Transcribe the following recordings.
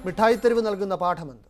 മിഠായിത്തെരുവ് നൽകുന്ന പാഠമെന്ത്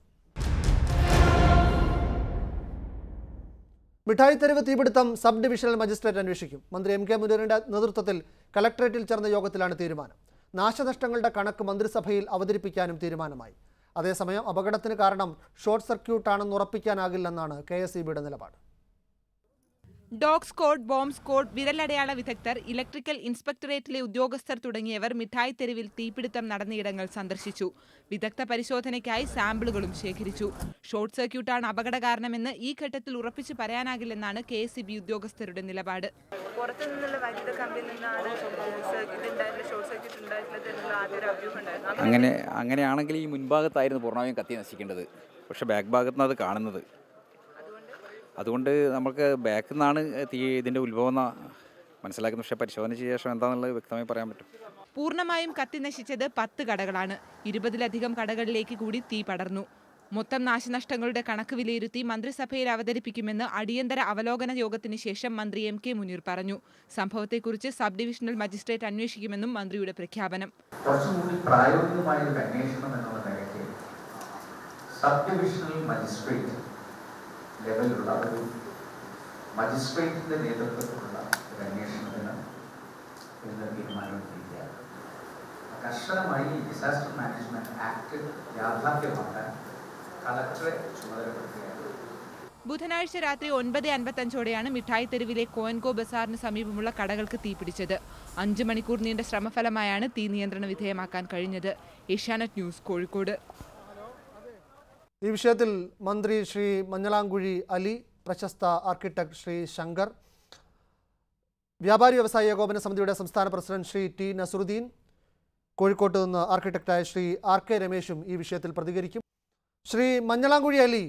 മിഠായിത്തെരുവ് തീപിടുത്തം sub divisional magistrate അന്വേഷിക്കും മന്ത്രി എം കെ മുനീറിന്റെ നേതൃത്വത്തിൽ കലക്ടറേറ്റിൽ ചേർന്ന യോഗത്തിലാണ് തീരുമാനം നാശനഷ്ടങ്ങളുടെ കണക്ക് മന്ത്രിസഭയിൽ അവതരിപ്പിക്കാനും തീരുമാനമായി അതേസമയം അപകടത്തിന് കാരണം ഷോർട്ട് സർക്യൂട്ടാണെന്ന് ഉറപ്പിക്കാനാകില്ലെന്നാണ് കെ എസ് ഇ ബിയുടെ നിലപാട് ഡോഗ് സ്ക്വാഡ് ബോംബ് സ്ക്വാഡ് വിരലടയാള വിദഗ്ധർ ഇലക്ട്രിക്കൽ ഇൻസ്പെക്ടറേറ്റിലെ ഉദ്യോഗസ്ഥർ തുടങ്ങിയവർ മിഠായി തെരുവിൽ തീപിടുത്തം നടന്നയിടങ്ങൾ സന്ദർശിച്ചു വിദഗ്ധ പരിശോധനയ്ക്കായി സാമ്പിളുകളും ശേഖരിച്ചു ഷോർട്ട് സർക്യൂട്ടാണ് അപകട കാരണമെന്ന് ഈ ഘട്ടത്തിൽ ഉറപ്പിച്ചു പറയാനാകില്ലെന്നാണ് കെ എസ് ഉദ്യോഗസ്ഥരുടെ നിലപാട് പുറത്തു നിന്നുള്ള വൈദ്യുത കമ്പിയിൽ നിന്നാണ് സർക്യൂട്ട് ഉണ്ടായിട്ടുള്ള ഷോർട്ട് സർക്യൂട്ട് ഉണ്ടായിട്ടുള്ളത് എന്നുള്ള ആദ്യ ഒരു അഭ്യൂഹം ഉണ്ടായിരുന്നു അങ്ങനെ അങ്ങനെയാണെങ്കിൽ ഈ മുൻഭാഗത്തായിരുന്നു പൂർണ്ണമായും കത്തി നശിക്കേണ്ടത് പക്ഷേ ബാക്ക് ഭാഗത്തു നിന്നത് കാണുന്നത് അതുകൊണ്ട് നമുക്ക് ബാക്കിൽ നിന്നാണ് തീ ഇതിൻ്റെ ഉത്ഭവം എന്നാ മനസ്സിലാക്കുന്നത് പക്ഷേ പരിശോധന ചെയ്ത ശേഷം എന്താണെന്നുള്ളത് വ്യക്തമായി പറയാൻ പറ്റും പൂർണ്ണമായും കത്തി നശിച്ചത് പത്ത് കടകളാണ് ഇരുപതിലധികം കടകളിലേക്ക് കൂടി തീ പടർന്നു മൊത്തം നാശനഷ്ടങ്ങളുടെ കണക്ക് വിലയിരുത്തി മന്ത്രിസഭയിൽ അവതരിപ്പിക്കുമെന്ന് അടിയന്തര അവലോകന യോഗത്തിന് ശേഷം മന്ത്രി എം കെ മുനീർ പറഞ്ഞു സംഭവത്തെക്കുറിച്ച് സബ് ഡിവിഷണൽ മജിസ്ട്രേറ്റ് അന്വേഷിക്കുമെന്നും മന്ത്രിയുടെ പ്രഖ്യാപനം കുറച്ചും കൂടി പ്രായോഗികമായ ഒരു അന്വേഷണം എന്നുള്ള നിലയ്ക്ക് സബ് ഡിവിഷണൽ മജിസ്ട്രേറ്റ് ലെവലിലുള്ള ഒരു മജിസ്ട്രേറ്റിന്റെ നേതൃത്വത്തിലുള്ള ഒരു അന്വേഷണത്തിന് ഇന്ന് തീരുമാനമെടുത്തിരിക്കുകയാണ് കർശനമായി ഈ ഡിസാസ്റ്റർ മാനേജ്മെന്റ് ആക്ട് യാഥാർത്ഥ്യമാക്കാൻ കളക്ടറെ ചുമതലപ്പെടുത്തുകയാണ് ബുധനാഴ്ച രാത്രി ഒൻപത് അൻപത്തഞ്ചോടെയാണ് മിഠായി തെരുവിലെ കോയൻകോ ബസാറിന് സമീപമുള്ള കടകൾക്ക് തീപിടിച്ചത് അഞ്ച് മണിക്കൂർ നീണ്ട ശ്രമഫലമായാണ് തീ നിയന്ത്രണ വിധേയമാക്കാൻ കഴിഞ്ഞത് ഏഷ്യാനെറ്റ് ന്യൂസ് കോഴിക്കോട് ഈ വിഷയത്തിൽ മന്ത്രി ശ്രീ മഞ്ഞളാംകുഴി അലി പ്രശസ്ത ആർക്കിടെക്ട് ശ്രീ ശങ്കർ വ്യാപാരി വ്യവസായ ഏകോപന സമിതിയുടെ സംസ്ഥാന പ്രസിഡന്റ് ശ്രീ ടി നസറുദ്ദീൻ കോഴിക്കോട്ട് നിന്ന് ആർക്കിടെക്റ്റായ ശ്രീ ആർ കെ രമേശും ഈ വിഷയത്തിൽ പ്രതികരിക്കും ശ്രീ മഞ്ഞളാംകുഴി അലി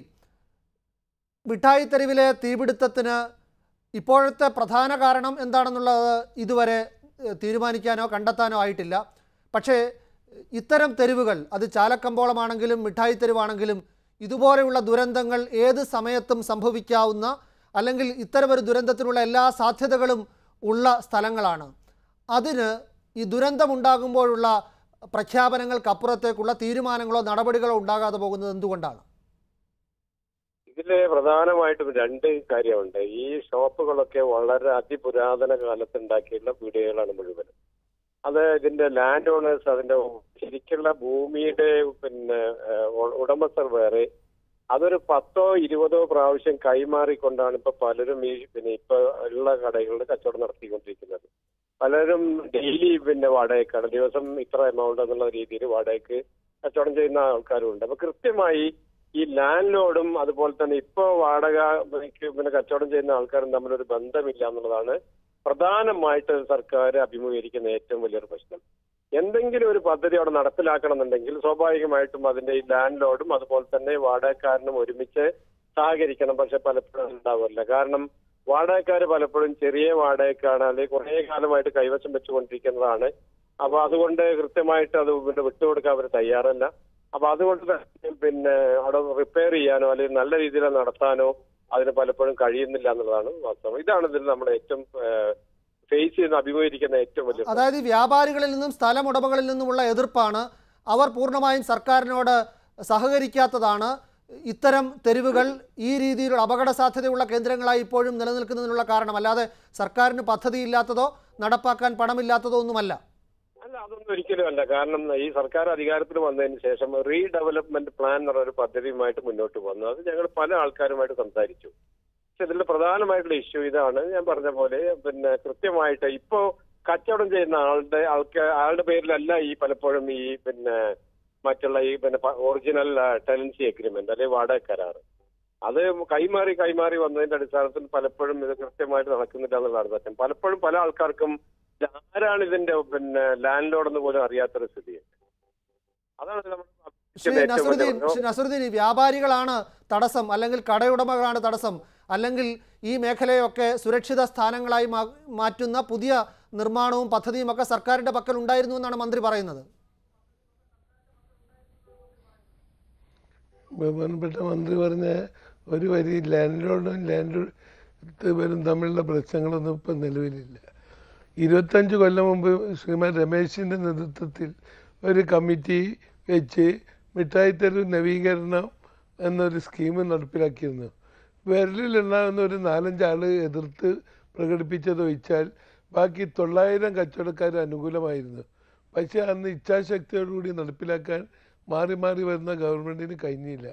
മിഠായി തെരുവിലെ തീപിടുത്തത്തിന് ഇപ്പോഴത്തെ പ്രധാന കാരണം എന്താണെന്നുള്ളത് ഇതുവരെ ഏഹ്, തീരുമാനിക്കാനോ കണ്ടെത്താനോ ആയിട്ടില്ല പക്ഷേ ഇത്തരം തെരുവുകൾ അത് ചാലക്കമ്പോളമാണെങ്കിലും മിഠായി തെരുവാണെങ്കിലും ഇതുപോലെയുള്ള ദുരന്തങ്ങൾ ഏത് സമയത്തും സംഭവിക്കാവുന്ന അല്ലെങ്കിൽ ഇത്തരമൊരു ദുരന്തത്തിനുള്ള എല്ലാ സാധ്യതകളും ഉള്ള സ്ഥലങ്ങളാണ് അതിന് ഈ ദുരന്തമുണ്ടാകുമ്പോഴുള്ള പ്രഖ്യാപനങ്ങൾക്കപ്പുറത്തേക്കുള്ള തീരുമാനങ്ങളോ നടപടികളോ ഉണ്ടാകാതെ പോകുന്നത് എന്തുകൊണ്ടാണ് ഇതില് പ്രധാനമായിട്ടും രണ്ട് കാര്യമുണ്ട് ഈ ഷോപ്പുകളൊക്കെ വളരെ അതിപുരാതന കാലത്ത് ഉണ്ടാക്കിയുള്ള വീടുകളാണ് മുഴുവൻ അത് ഇതിന്റെ ലാൻഡ് ഓണേഴ്സ് അതിന്റെ ശരിക്കുള്ള ഭൂമിയുടെ പിന്നെ ഏഹ്, ഉ- ഉടമസ്ഥർ വേറെ അതൊരു പത്തോ ഇരുപതോ പ്രാവശ്യം കൈമാറിക്കൊണ്ടാണ് ഇപ്പൊ പലരും ഈ പിന്നെ ഇപ്പൊ ഉള്ള കടകളിൽ കച്ചവടം നടത്തിക്കൊണ്ടിരിക്കുന്നത് പലരും ഡെയിലി പിന്നെ വാടകയ്ക്കാണ് ദിവസം ഇത്ര എമൗണ്ട് എന്നുള്ള രീതിയിൽ വാടകയ്ക്ക് കച്ചവടം ചെയ്യുന്ന ആൾക്കാരും ഉണ്ട് അപ്പൊ കൃത്യമായി ഈ ലാൻഡ് ലോഡും അതുപോലെ തന്നെ ഇപ്പൊ വാടക പിന്നെ കച്ചവടം ചെയ്യുന്ന ആൾക്കാരും തമ്മിലൊരു ബന്ധമില്ല എന്നുള്ളതാണ് പ്രധാനമായിട്ട് സർക്കാർ അഭിമുഖീകരിക്കുന്ന ഏറ്റവും വലിയൊരു പ്രശ്നം എന്തെങ്കിലും ഒരു പദ്ധതി അവിടെ നടപ്പിലാക്കണം എന്നുണ്ടെങ്കിൽ സ്വാഭാവികമായിട്ടും അതിന്റെ ഈ ലാൻഡ് ലോഡും അതുപോലെ തന്നെ വാടകക്കാരനും ഒരുമിച്ച് സഹകരിക്കണം പക്ഷെ പലപ്പോഴും ഉണ്ടാവില്ല കാരണം വാടകക്കാർ പലപ്പോഴും ചെറിയ വാടകക്കാണ് അല്ലെങ്കിൽ കുറേ കാലമായിട്ട് കൈവശം വെച്ചുകൊണ്ടിരിക്കുന്നതാണ് അപ്പൊ അതുകൊണ്ട് കൃത്യമായിട്ട് അത് പിന്നെ വിട്ടുകൊടുക്കാൻ അവർ തയ്യാറല്ല അപ്പൊ അതുകൊണ്ട് തന്നെ പിന്നെ അവിടെ റിപ്പയർ ചെയ്യാനോ അല്ലെങ്കിൽ നല്ല രീതിയിൽ നടത്താനോ അതിന് പലപ്പോഴും കഴിയുന്നില്ല എന്നുള്ളതാണ് വാസ്തവം ഇതാണ് ഇതിൽ നമ്മുടെ ഏറ്റവും ഫേസ് ചെയ്യുന്ന അഭിമുഖീകരിക്കുന്ന ഏറ്റവും വലിയ അതായത് ഈ വ്യാപാരികളിൽ നിന്നും സ്ഥലമുടമകളിൽ നിന്നുമുള്ള എതിർപ്പാണ് അവർ പൂർണ്ണമായും സർക്കാരിനോട് സഹകരിക്കാത്തതാണ് ഇത്തരം തെരുവുകൾ ഈ രീതിയിലുള്ള അപകട സാധ്യതയുള്ള കേന്ദ്രങ്ങളായി ഇപ്പോഴും നിലനിൽക്കുന്നതിനുള്ള കാരണം അല്ലാതെ സർക്കാരിന് പദ്ധതിയില്ലാത്തതോ നടപ്പാക്കാൻ പണമില്ലാത്തതോ ഒന്നുമല്ല അല്ല അതൊന്നും ഒരിക്കലും അല്ല കാരണം ഈ സർക്കാർ അധികാരത്തിൽ വന്നതിന് ശേഷം റീഡെവലപ്മെന്റ് പ്ലാൻ എന്നുള്ള ഒരു പദ്ധതിയുമായിട്ട് മുന്നോട്ട് വന്നു അത് ഞങ്ങൾ പല ആൾക്കാരുമായിട്ട് സംസാരിച്ചു പക്ഷെ ഇതിൽ പ്രധാനമായിട്ടുള്ള ഇഷ്യൂ ഇതാണ് ഞാൻ പറഞ്ഞ പോലെ പിന്നെ കൃത്യമായിട്ട് ഇപ്പോ കച്ചവടം ചെയ്യുന്ന ആളുടെ ആൾക്ക് ആളുടെ പേരിലല്ല ഈ പലപ്പോഴും ഈ പിന്നെ മറ്റുള്ള ഈ പിന്നെ ഒറിജിനൽ ടെനൻസി എഗ്രിമെന്റ് അല്ലെങ്കിൽ വാടക കരാറ് അത് കൈമാറി കൈമാറി വന്നതിന്റെ അടിസ്ഥാനത്തിൽ പലപ്പോഴും ഇത് കൃത്യമായിട്ട് നടക്കുന്നില്ല എന്നുള്ളതാണ് സത്യം പലപ്പോഴും പല ആൾക്കാർക്കും ഇത് ആരാണ് ഇതിന്റെ പിന്നെ ലാൻഡ് ലോഡ് എന്ന് പോലും അറിയാത്തൊരു സ്ഥിതിയുണ്ട് അതാണ് നമ്മൾ ശ്രീ ഏറ്റവും നസറുദ്ദീൻ വലിയ- ശ്രീ നസറുദ്ദീൻ ഈ വ്യാപാരികളാണ് തടസ്സം അല്ലെങ്കിൽ കടയുടമകളാണ് തടസ്സം അല്ലെങ്കിൽ ഈ മേഖലയൊക്കെ സുരക്ഷിത സ്ഥാനങ്ങളായി മാ- മാറ്റുന്ന പുതിയ നിർമ്മാണവും പദ്ധതിയും ഒക്കെ സർക്കാരിന്റെ പക്കൽ ഉണ്ടായിരുന്നു എന്നാണ് മന്ത്രി പറയുന്നത് ബഹുമാനപ്പെട്ട മന്ത്രി പറഞ്ഞ ഒരു വരി ലാൻഡ് ലോഡും ലാൻഡ് വരും തമ്മിലുള്ള പ്രശ്നങ്ങളൊന്നും ഇപ്പം നിലവിലില്ല ഇരുപത്തഞ്ച് കൊല്ലം മുമ്പ് ശ്രീമാൻ രമേശിൻ്റെ നേതൃത്വത്തിൽ ഒരു കമ്മിറ്റി വെച്ച് മിഠായിത്തെരുവ് നവീകരണം എന്നൊരു സ്കീം നടപ്പിലാക്കിയിരുന്നു വിരലിലുണ്ടാകുന്ന ഒരു നാലഞ്ചാൾ എതിർത്ത് പ്രകടിപ്പിച്ചതൊഴിച്ചാൽ ബാക്കി തൊള്ളായിരം കച്ചവടക്കാർ അനുകൂലമായിരുന്നു പക്ഷേ അന്ന് ഇച്ഛാശക്തിയോടുകൂടി നടപ്പിലാക്കാൻ മാറി മാറി വരുന്ന ഗവൺമെൻറ്റിന് കഴിഞ്ഞില്ല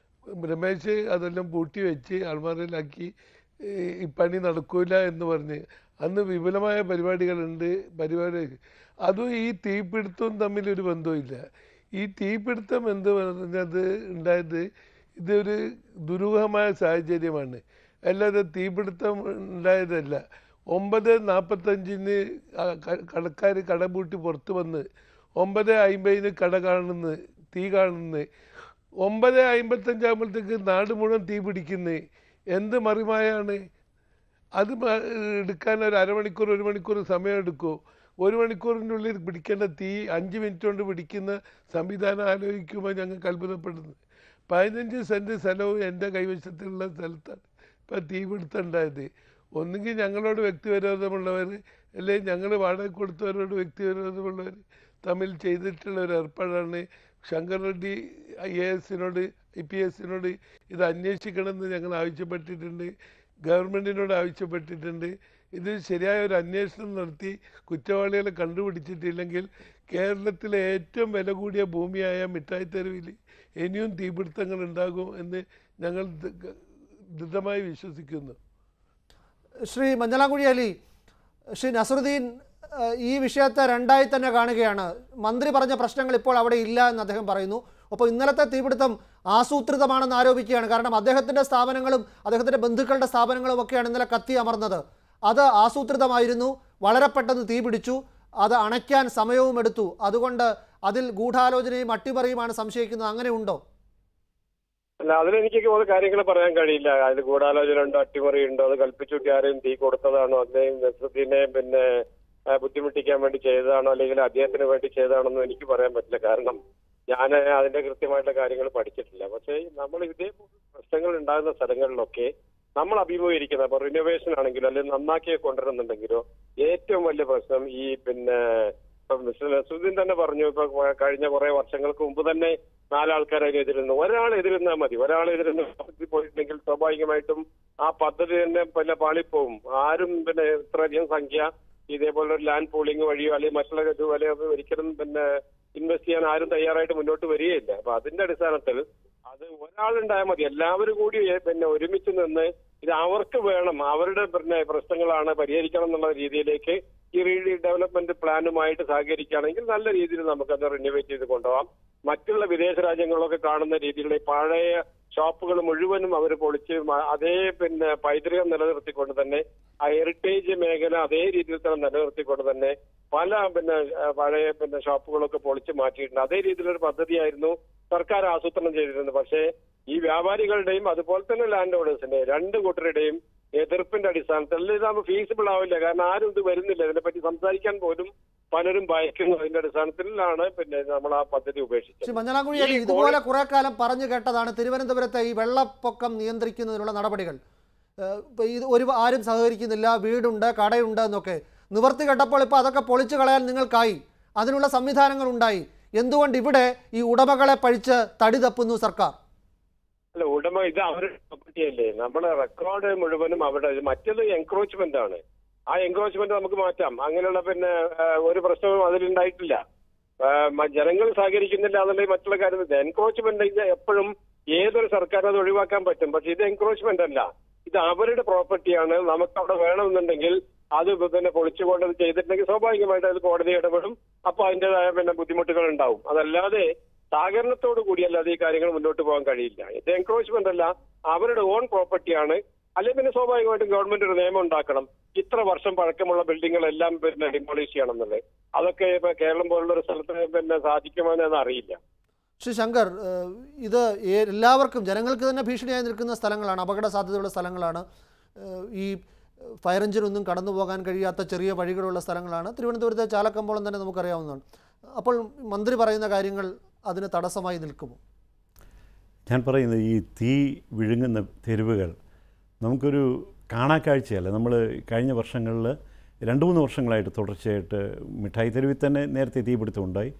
രമേശ് അതെല്ലാം പൂട്ടി വെച്ച് അൾമാരയിലാക്കി ഈ ഈ പണി നടക്കൂല എന്ന് പറഞ്ഞ് അന്ന് വിപുലമായ പരിപാടികളുണ്ട് പരിപാടി അതും ഈ തീപിടുത്തവും തമ്മിൽ ഒരു ബന്ധവുമില്ല ഈ തീപിടുത്തം എന്ന് പറഞ്ഞത് ഉണ്ടായത് ഇതൊരു ദുരൂഹമായ സാഹചര്യമാണ് അല്ലാതെ തീപിടുത്തം ഉണ്ടായതല്ല ഒമ്പത് നാൽപ്പത്തഞ്ചിന് കടക്കാർ കട പൂട്ടി പുറത്ത് വന്ന് ഒമ്പത് അമ്പതിന് കട കാണുന്നു തീ കാണുന്നു ഒമ്പത് അമ്പത്തഞ്ചാകുമ്പോഴത്തേക്ക് നാട് മുഴുവൻ തീ പിടിക്കുന്നു എന്ത് മറിമായാണ് അത് മ- എടുക്കാൻ ഒരു അരമണിക്കൂർ ഒരു മണിക്കൂർ സമയം എടുക്കുമോ ഒരു മണിക്കൂറിൻ്റെ ഉള്ളിൽ പിടിക്കേണ്ട തീ അഞ്ച് മിനിറ്റ് കൊണ്ട് പിടിക്കുന്ന സംവിധാനം ആലോചിക്കുമ്പോൾ ഞങ്ങൾക്ക് അത്ഭുതപ്പെടുന്നു പതിനഞ്ച് സെൻറ്റ് സ്ഥലവും എൻ്റെ കൈവശത്തിലുള്ള സ്ഥലത്താണ് ഇപ്പം തീപിടുത്തം ഉണ്ടായത് ഒന്നുകിൽ ഞങ്ങളോട് വ്യക്തിവിരോധമുള്ളവർ അല്ലെങ്കിൽ ഞങ്ങൾ വാടക കൊടുത്തവരോട് വ്യക്തിവിരോധമുള്ളവർ തമ്മിൽ ചെയ്തിട്ടുള്ള ഒരു ഏർപ്പാടാണ് ശങ്കർ റെഡ്ഡി ഐ എ എസിനോട് ഐ പി എസിനോട് ഇത് അന്വേഷിക്കണമെന്ന് ഞങ്ങൾ ആവശ്യപ്പെട്ടിട്ടുണ്ട് ഗവൺമെൻറ്റിനോട് ആവശ്യപ്പെട്ടിട്ടുണ്ട് ഇത് ശരിയായ ഒരു അന്വേഷണം നടത്തി കുറ്റവാളികളെ കണ്ടുപിടിച്ചിട്ടില്ലെങ്കിൽ കേരളത്തിലെ ഏറ്റവും വില കൂടിയ ഭൂമിയായ മിഠായി തെരുവിൽ ഇനിയും തീപിടുത്തങ്ങൾ ഉണ്ടാകും എന്ന് ഞങ്ങൾ ദൃ- ദൃഢമായി വിശ്വസിക്കുന്നു ശ്രീ മഞ്ഞളാംകുഴി അലി ശ്രീ നസറുദ്ദീൻ ഏഹ്, ഈ വിഷയത്തെ രണ്ടായി തന്നെ കാണുകയാണ് മന്ത്രി പറഞ്ഞ പ്രശ്നങ്ങൾ ഇപ്പോൾ അവിടെ ഇല്ല എന്ന് അദ്ദേഹം പറയുന്നു അപ്പോൾ ഇന്നലത്തെ തീപിടുത്തം ആസൂത്രിതമാണെന്ന് ആരോപിക്കുകയാണ് കാരണം അദ്ദേഹത്തിൻ്റെ സ്ഥാപനങ്ങളും അദ്ദേഹത്തിൻ്റെ ബന്ധുക്കളുടെ സ്ഥാപനങ്ങളും ഒക്കെയാണ് ഇന്നലെ കത്തി അമർന്നത് അത് ആസൂത്രിതമായിരുന്നു വളരെ പെട്ടെന്ന് തീ പിടിച്ചു അത് അണയ്ക്കാൻ സമയവും എടുത്തു അതുകൊണ്ട് അതിൽ ഗൂഢാലോചനയും അട്ടിമറിയുമാണ് സംശയിക്കുന്നത് അങ്ങനെ ഉണ്ടോ അല്ല അതിലെനിക്ക് ഓരോ കാര്യങ്ങൾ പറയാൻ കഴിയില്ല അതിൽ ഗൂഢാലോചന ഉണ്ടോ അട്ടിമറി ഉണ്ടോ അത് കൽപ്പിച്ചുട്ടി ആരെയും തീ കൊടുത്തതാണോ അദ്ദേഹം നസ്രുദ്ദീനെ പിന്നെ ആ, ബുദ്ധിമുട്ടിക്കാൻ വേണ്ടി ചെയ്തതാണോ അല്ലെങ്കിൽ അദ്ദേഹത്തിന് വേണ്ടി ചെയ്തതാണെന്നും എനിക്ക് പറയാൻ പറ്റില്ല കാരണം ഞാൻ അതിന്റെ കൃത്യമായിട്ടുള്ള കാര്യങ്ങൾ പഠിച്ചിട്ടില്ല പക്ഷേ നമ്മൾ ഇതേ പ്രശ്നങ്ങൾ ഉണ്ടാകുന്ന സ്ഥലങ്ങളിലൊക്കെ നമ്മൾ അഭിമുഖീകരിക്കുന്ന ഇപ്പൊ റിനോവേഷൻ ആണെങ്കിലോ അല്ലെങ്കിൽ നന്നാക്കി കൊണ്ടുവരുന്നുണ്ടെങ്കിലോ ഏറ്റവും വലിയ പ്രശ്നം ഈ പിന്നെ ഇപ്പൊ മിസ്റ്റർ നസുദ്ദീൻ തന്നെ പറഞ്ഞു ഇപ്പൊ കഴിഞ്ഞ കുറെ വർഷങ്ങൾക്ക് മുമ്പ് തന്നെ നാലാൾക്കാർ അതിന് എതിരുന്നു ഒരാൾ എതിരുന്നാൽ മതി ഒരാൾ എതിരുന്ന് പദ്ധതി പോയിട്ടുണ്ടെങ്കിൽ സ്വാഭാവികമായിട്ടും ആ പദ്ധതി തന്നെ പിന്നെ പാളിപ്പോവും ആരും പിന്നെ ഇത്രയധികം സംഖ്യ ഇതേപോലെ ഒരു ലാൻഡ് പൂളിംഗ് വഴിയോ അല്ലെങ്കിൽ മറ്റുള്ള ഇതുപോലെ ഒരിക്കലും പിന്നെ ഇൻവെസ്റ്റ് ചെയ്യാൻ ആരും തയ്യാറായിട്ട് മുന്നോട്ട് വരികയില്ല അപ്പൊ അതിന്റെ അടിസ്ഥാനത്തിൽ അത് ഒരാളുണ്ടായാൽ മതി എല്ലാവരും കൂടി ഏ, പിന്നെ ഒരുമിച്ച് നിന്ന് ഇത് അവർക്ക് വേണം അവരുടെ പിന്നെ പ്രശ്നങ്ങളാണ് പരിഹരിക്കണം എന്നുള്ള രീതിയിലേക്ക് ഈ റീ ഡെവലപ്മെന്റ് പ്ലാനുമായിട്ട് സഹകരിക്കുകയാണെങ്കിൽ നല്ല രീതിയിൽ നമുക്കത് റിനോവേറ്റ് ചെയ്ത് കൊണ്ടുപോകാം മറ്റുള്ള വിദേശ രാജ്യങ്ങളിലൊക്കെ കാണുന്ന രീതിയിലുള്ള ഈ പഴയ ഷോപ്പുകൾ മുഴുവനും അവർ പൊളിച്ച് മ- അതേ പിന്നെ പൈതൃകം നിലനിർത്തിക്കൊണ്ട് തന്നെ ആ ഹെറിറ്റേജ് മേഖല അതേ രീതിയിൽ തന്നെ നിലനിർത്തിക്കൊണ്ട് തന്നെ പല പിന്നെ ആ, പഴയ പിന്നെ ഷോപ്പുകളൊക്കെ പൊളിച്ച് മാറ്റിയിട്ടുണ്ട് അതേ രീതിയിലൊരു പദ്ധതിയായിരുന്നു സർക്കാർ ആസൂത്രണം ചെയ്തിരുന്നത് പക്ഷേ ഈ വ്യാപാരികളുടെയും അതുപോലെ തന്നെ ലാൻഡ് ഓണേഴ്സിന്റെ രണ്ട് കൂട്ടരുടെയും എതിർപ്പിന്റെ അടിസ്ഥാനത്തിൽ ഇത് ഫീസിബിൾ ആവില്ല കാരണം ആരും ഇത് വരുന്നില്ല ഇതിനെപ്പറ്റി സംസാരിക്കാൻ പോലും പലരും ഭയക്കുന്നു അതിന്റെ അടിസ്ഥാനത്തിലാണ് പിന്നെ നമ്മൾ ആ പദ്ധതി ഉപേക്ഷിച്ചത് ശ്രീ മഞ്ഞളാംകുഴി അലി ഈ ഇതുപോലെ കുറെ കാലം പറഞ്ഞു കേട്ടതാണ് തിരുവനന്തപുരത്തെ ഈ വെള്ളപ്പൊക്കം നിയന്ത്രിക്കുന്നതിനുള്ള നടപടികൾ ഏഹ് ഇപ്പൊ ഇത് ഒരു ആരും സഹകരിക്കുന്നില്ല വീടുണ്ട് കടയുണ്ട് എന്നൊക്കെ നിവർത്തി കേട്ടപ്പോൾ ഇപ്പോൾ അതൊക്കെ പൊളിച്ചു കളയാൻ നിങ്ങൾക്കായി അതിനുള്ള സംവിധാനങ്ങൾ ഉണ്ടായി എന്തുകൊണ്ട് ഇവിടെ ഈ ഉടമകളെ പഴിച്ച് തടി തപ്പുന്നു സർക്കാർ അല്ല ഉടമ ഇത് അവരുടെ പ്രോപ്പർട്ടി അല്ലേ നമ്മുടെ റെക്കോർഡ് മുഴുവനും അവിടെ മറ്റേത് എൻക്രോച്ച്മെന്റ് ആണ് ആ എൻക്രോച്ച്മെന്റ് നമുക്ക് മാറ്റാം അങ്ങനെയുള്ള പിന്നെ ആ, ഒരു പ്രശ്നവും അതിലുണ്ടായിട്ടില്ല ആ, മ- ജനങ്ങൾ സഹകരിക്കുന്നില്ല എന്നുണ്ടെങ്കിൽ മറ്റുള്ള കാര്യം എൻക്രോച്ച്മെന്റ് ഇത് എപ്പോഴും ഏതൊരു സർക്കാരും അത് ഒഴിവാക്കാൻ പറ്റും പക്ഷെ ഇത് എൻക്രോച്ച്മെന്റ് അല്ല ഇത് അവരുടെ പ്രോപ്പർട്ടിയാണ് നമുക്ക് അവിടെ വേണമെന്നുണ്ടെങ്കിൽ അത് പിന്നെ പൊളിച്ചുകൊണ്ട് അത് ചെയ്തിട്ടുണ്ടെങ്കിൽ സ്വാഭാവികമായിട്ട് അത് കോടതി ഇടപെടും അപ്പൊ അതിന്റേതായ പിന്നെ ബുദ്ധിമുട്ടുകൾ ഉണ്ടാവും അതല്ലാതെ സഹകരണത്തോടു കൂടിയല്ലാതെ ഈ കാര്യങ്ങൾ മുന്നോട്ട് പോകാൻ കഴിയില്ല ഇത് എൻക്രോച്ച്മെന്റ് അല്ല അവരുടെ ഓൺ പ്രോപ്പർട്ടിയാണ് അല്ലെങ്കിൽ പിന്നെ സ്വാഭാവികമായിട്ടും ഗവൺമെന്റ് ഒരു നിയമം ഉണ്ടാക്കണം ഇത്ര വർഷം പഴക്കമുള്ള ബിൽഡിങ്ങുകളെല്ലാം പിന്നെ ഡിമോളിഷ് ചെയ്യണം എന്നുള്ളത് അതൊക്കെ ഇപ്പൊ കേരളം പോലുള്ള ഒരു സ്ഥലത്ത് പിന്നെ സാധിക്കുമോ എന്ന് അറിയില്ല ശ്രീ ശങ്കർ ഏഹ് ഇത് ഏ- എല്ലാവർക്കും ജനങ്ങൾക്ക് തന്നെ ഭീഷണിയായി നിൽക്കുന്ന സ്ഥലങ്ങളാണ് അപകട സാധ്യതയുള്ള സ്ഥലങ്ങളാണ് ഏഹ് ഈ ഫയർ എഞ്ചിനൊന്നും കടന്നു പോകാൻ കഴിയാത്ത ചെറിയ വഴികളുള്ള സ്ഥലങ്ങളാണ് തിരുവനന്തപുരത്തെ ചാലക്കമ്പോളം തന്നെ നമുക്കറിയാവുന്നതാണ് അപ്പോൾ മന്ത്രി പറയുന്ന കാര്യങ്ങൾ അതിന് തടസ്സമായി നിൽക്കുമോ ഞാൻ പറയുന്നത് ഈ തീ വിഴുങ്ങുന്ന തെരുവുകൾ നമുക്കൊരു കാണാക്കാഴ്ചയല്ല നമ്മൾ കഴിഞ്ഞ വർഷങ്ങളിൽ രണ്ട് മൂന്ന് വർഷങ്ങളായിട്ട് തുടർച്ചയായിട്ട് മിഠായി തെരുവിൽ തന്നെ നേരത്തെ തീപിടുത്തം ഉണ്ടായി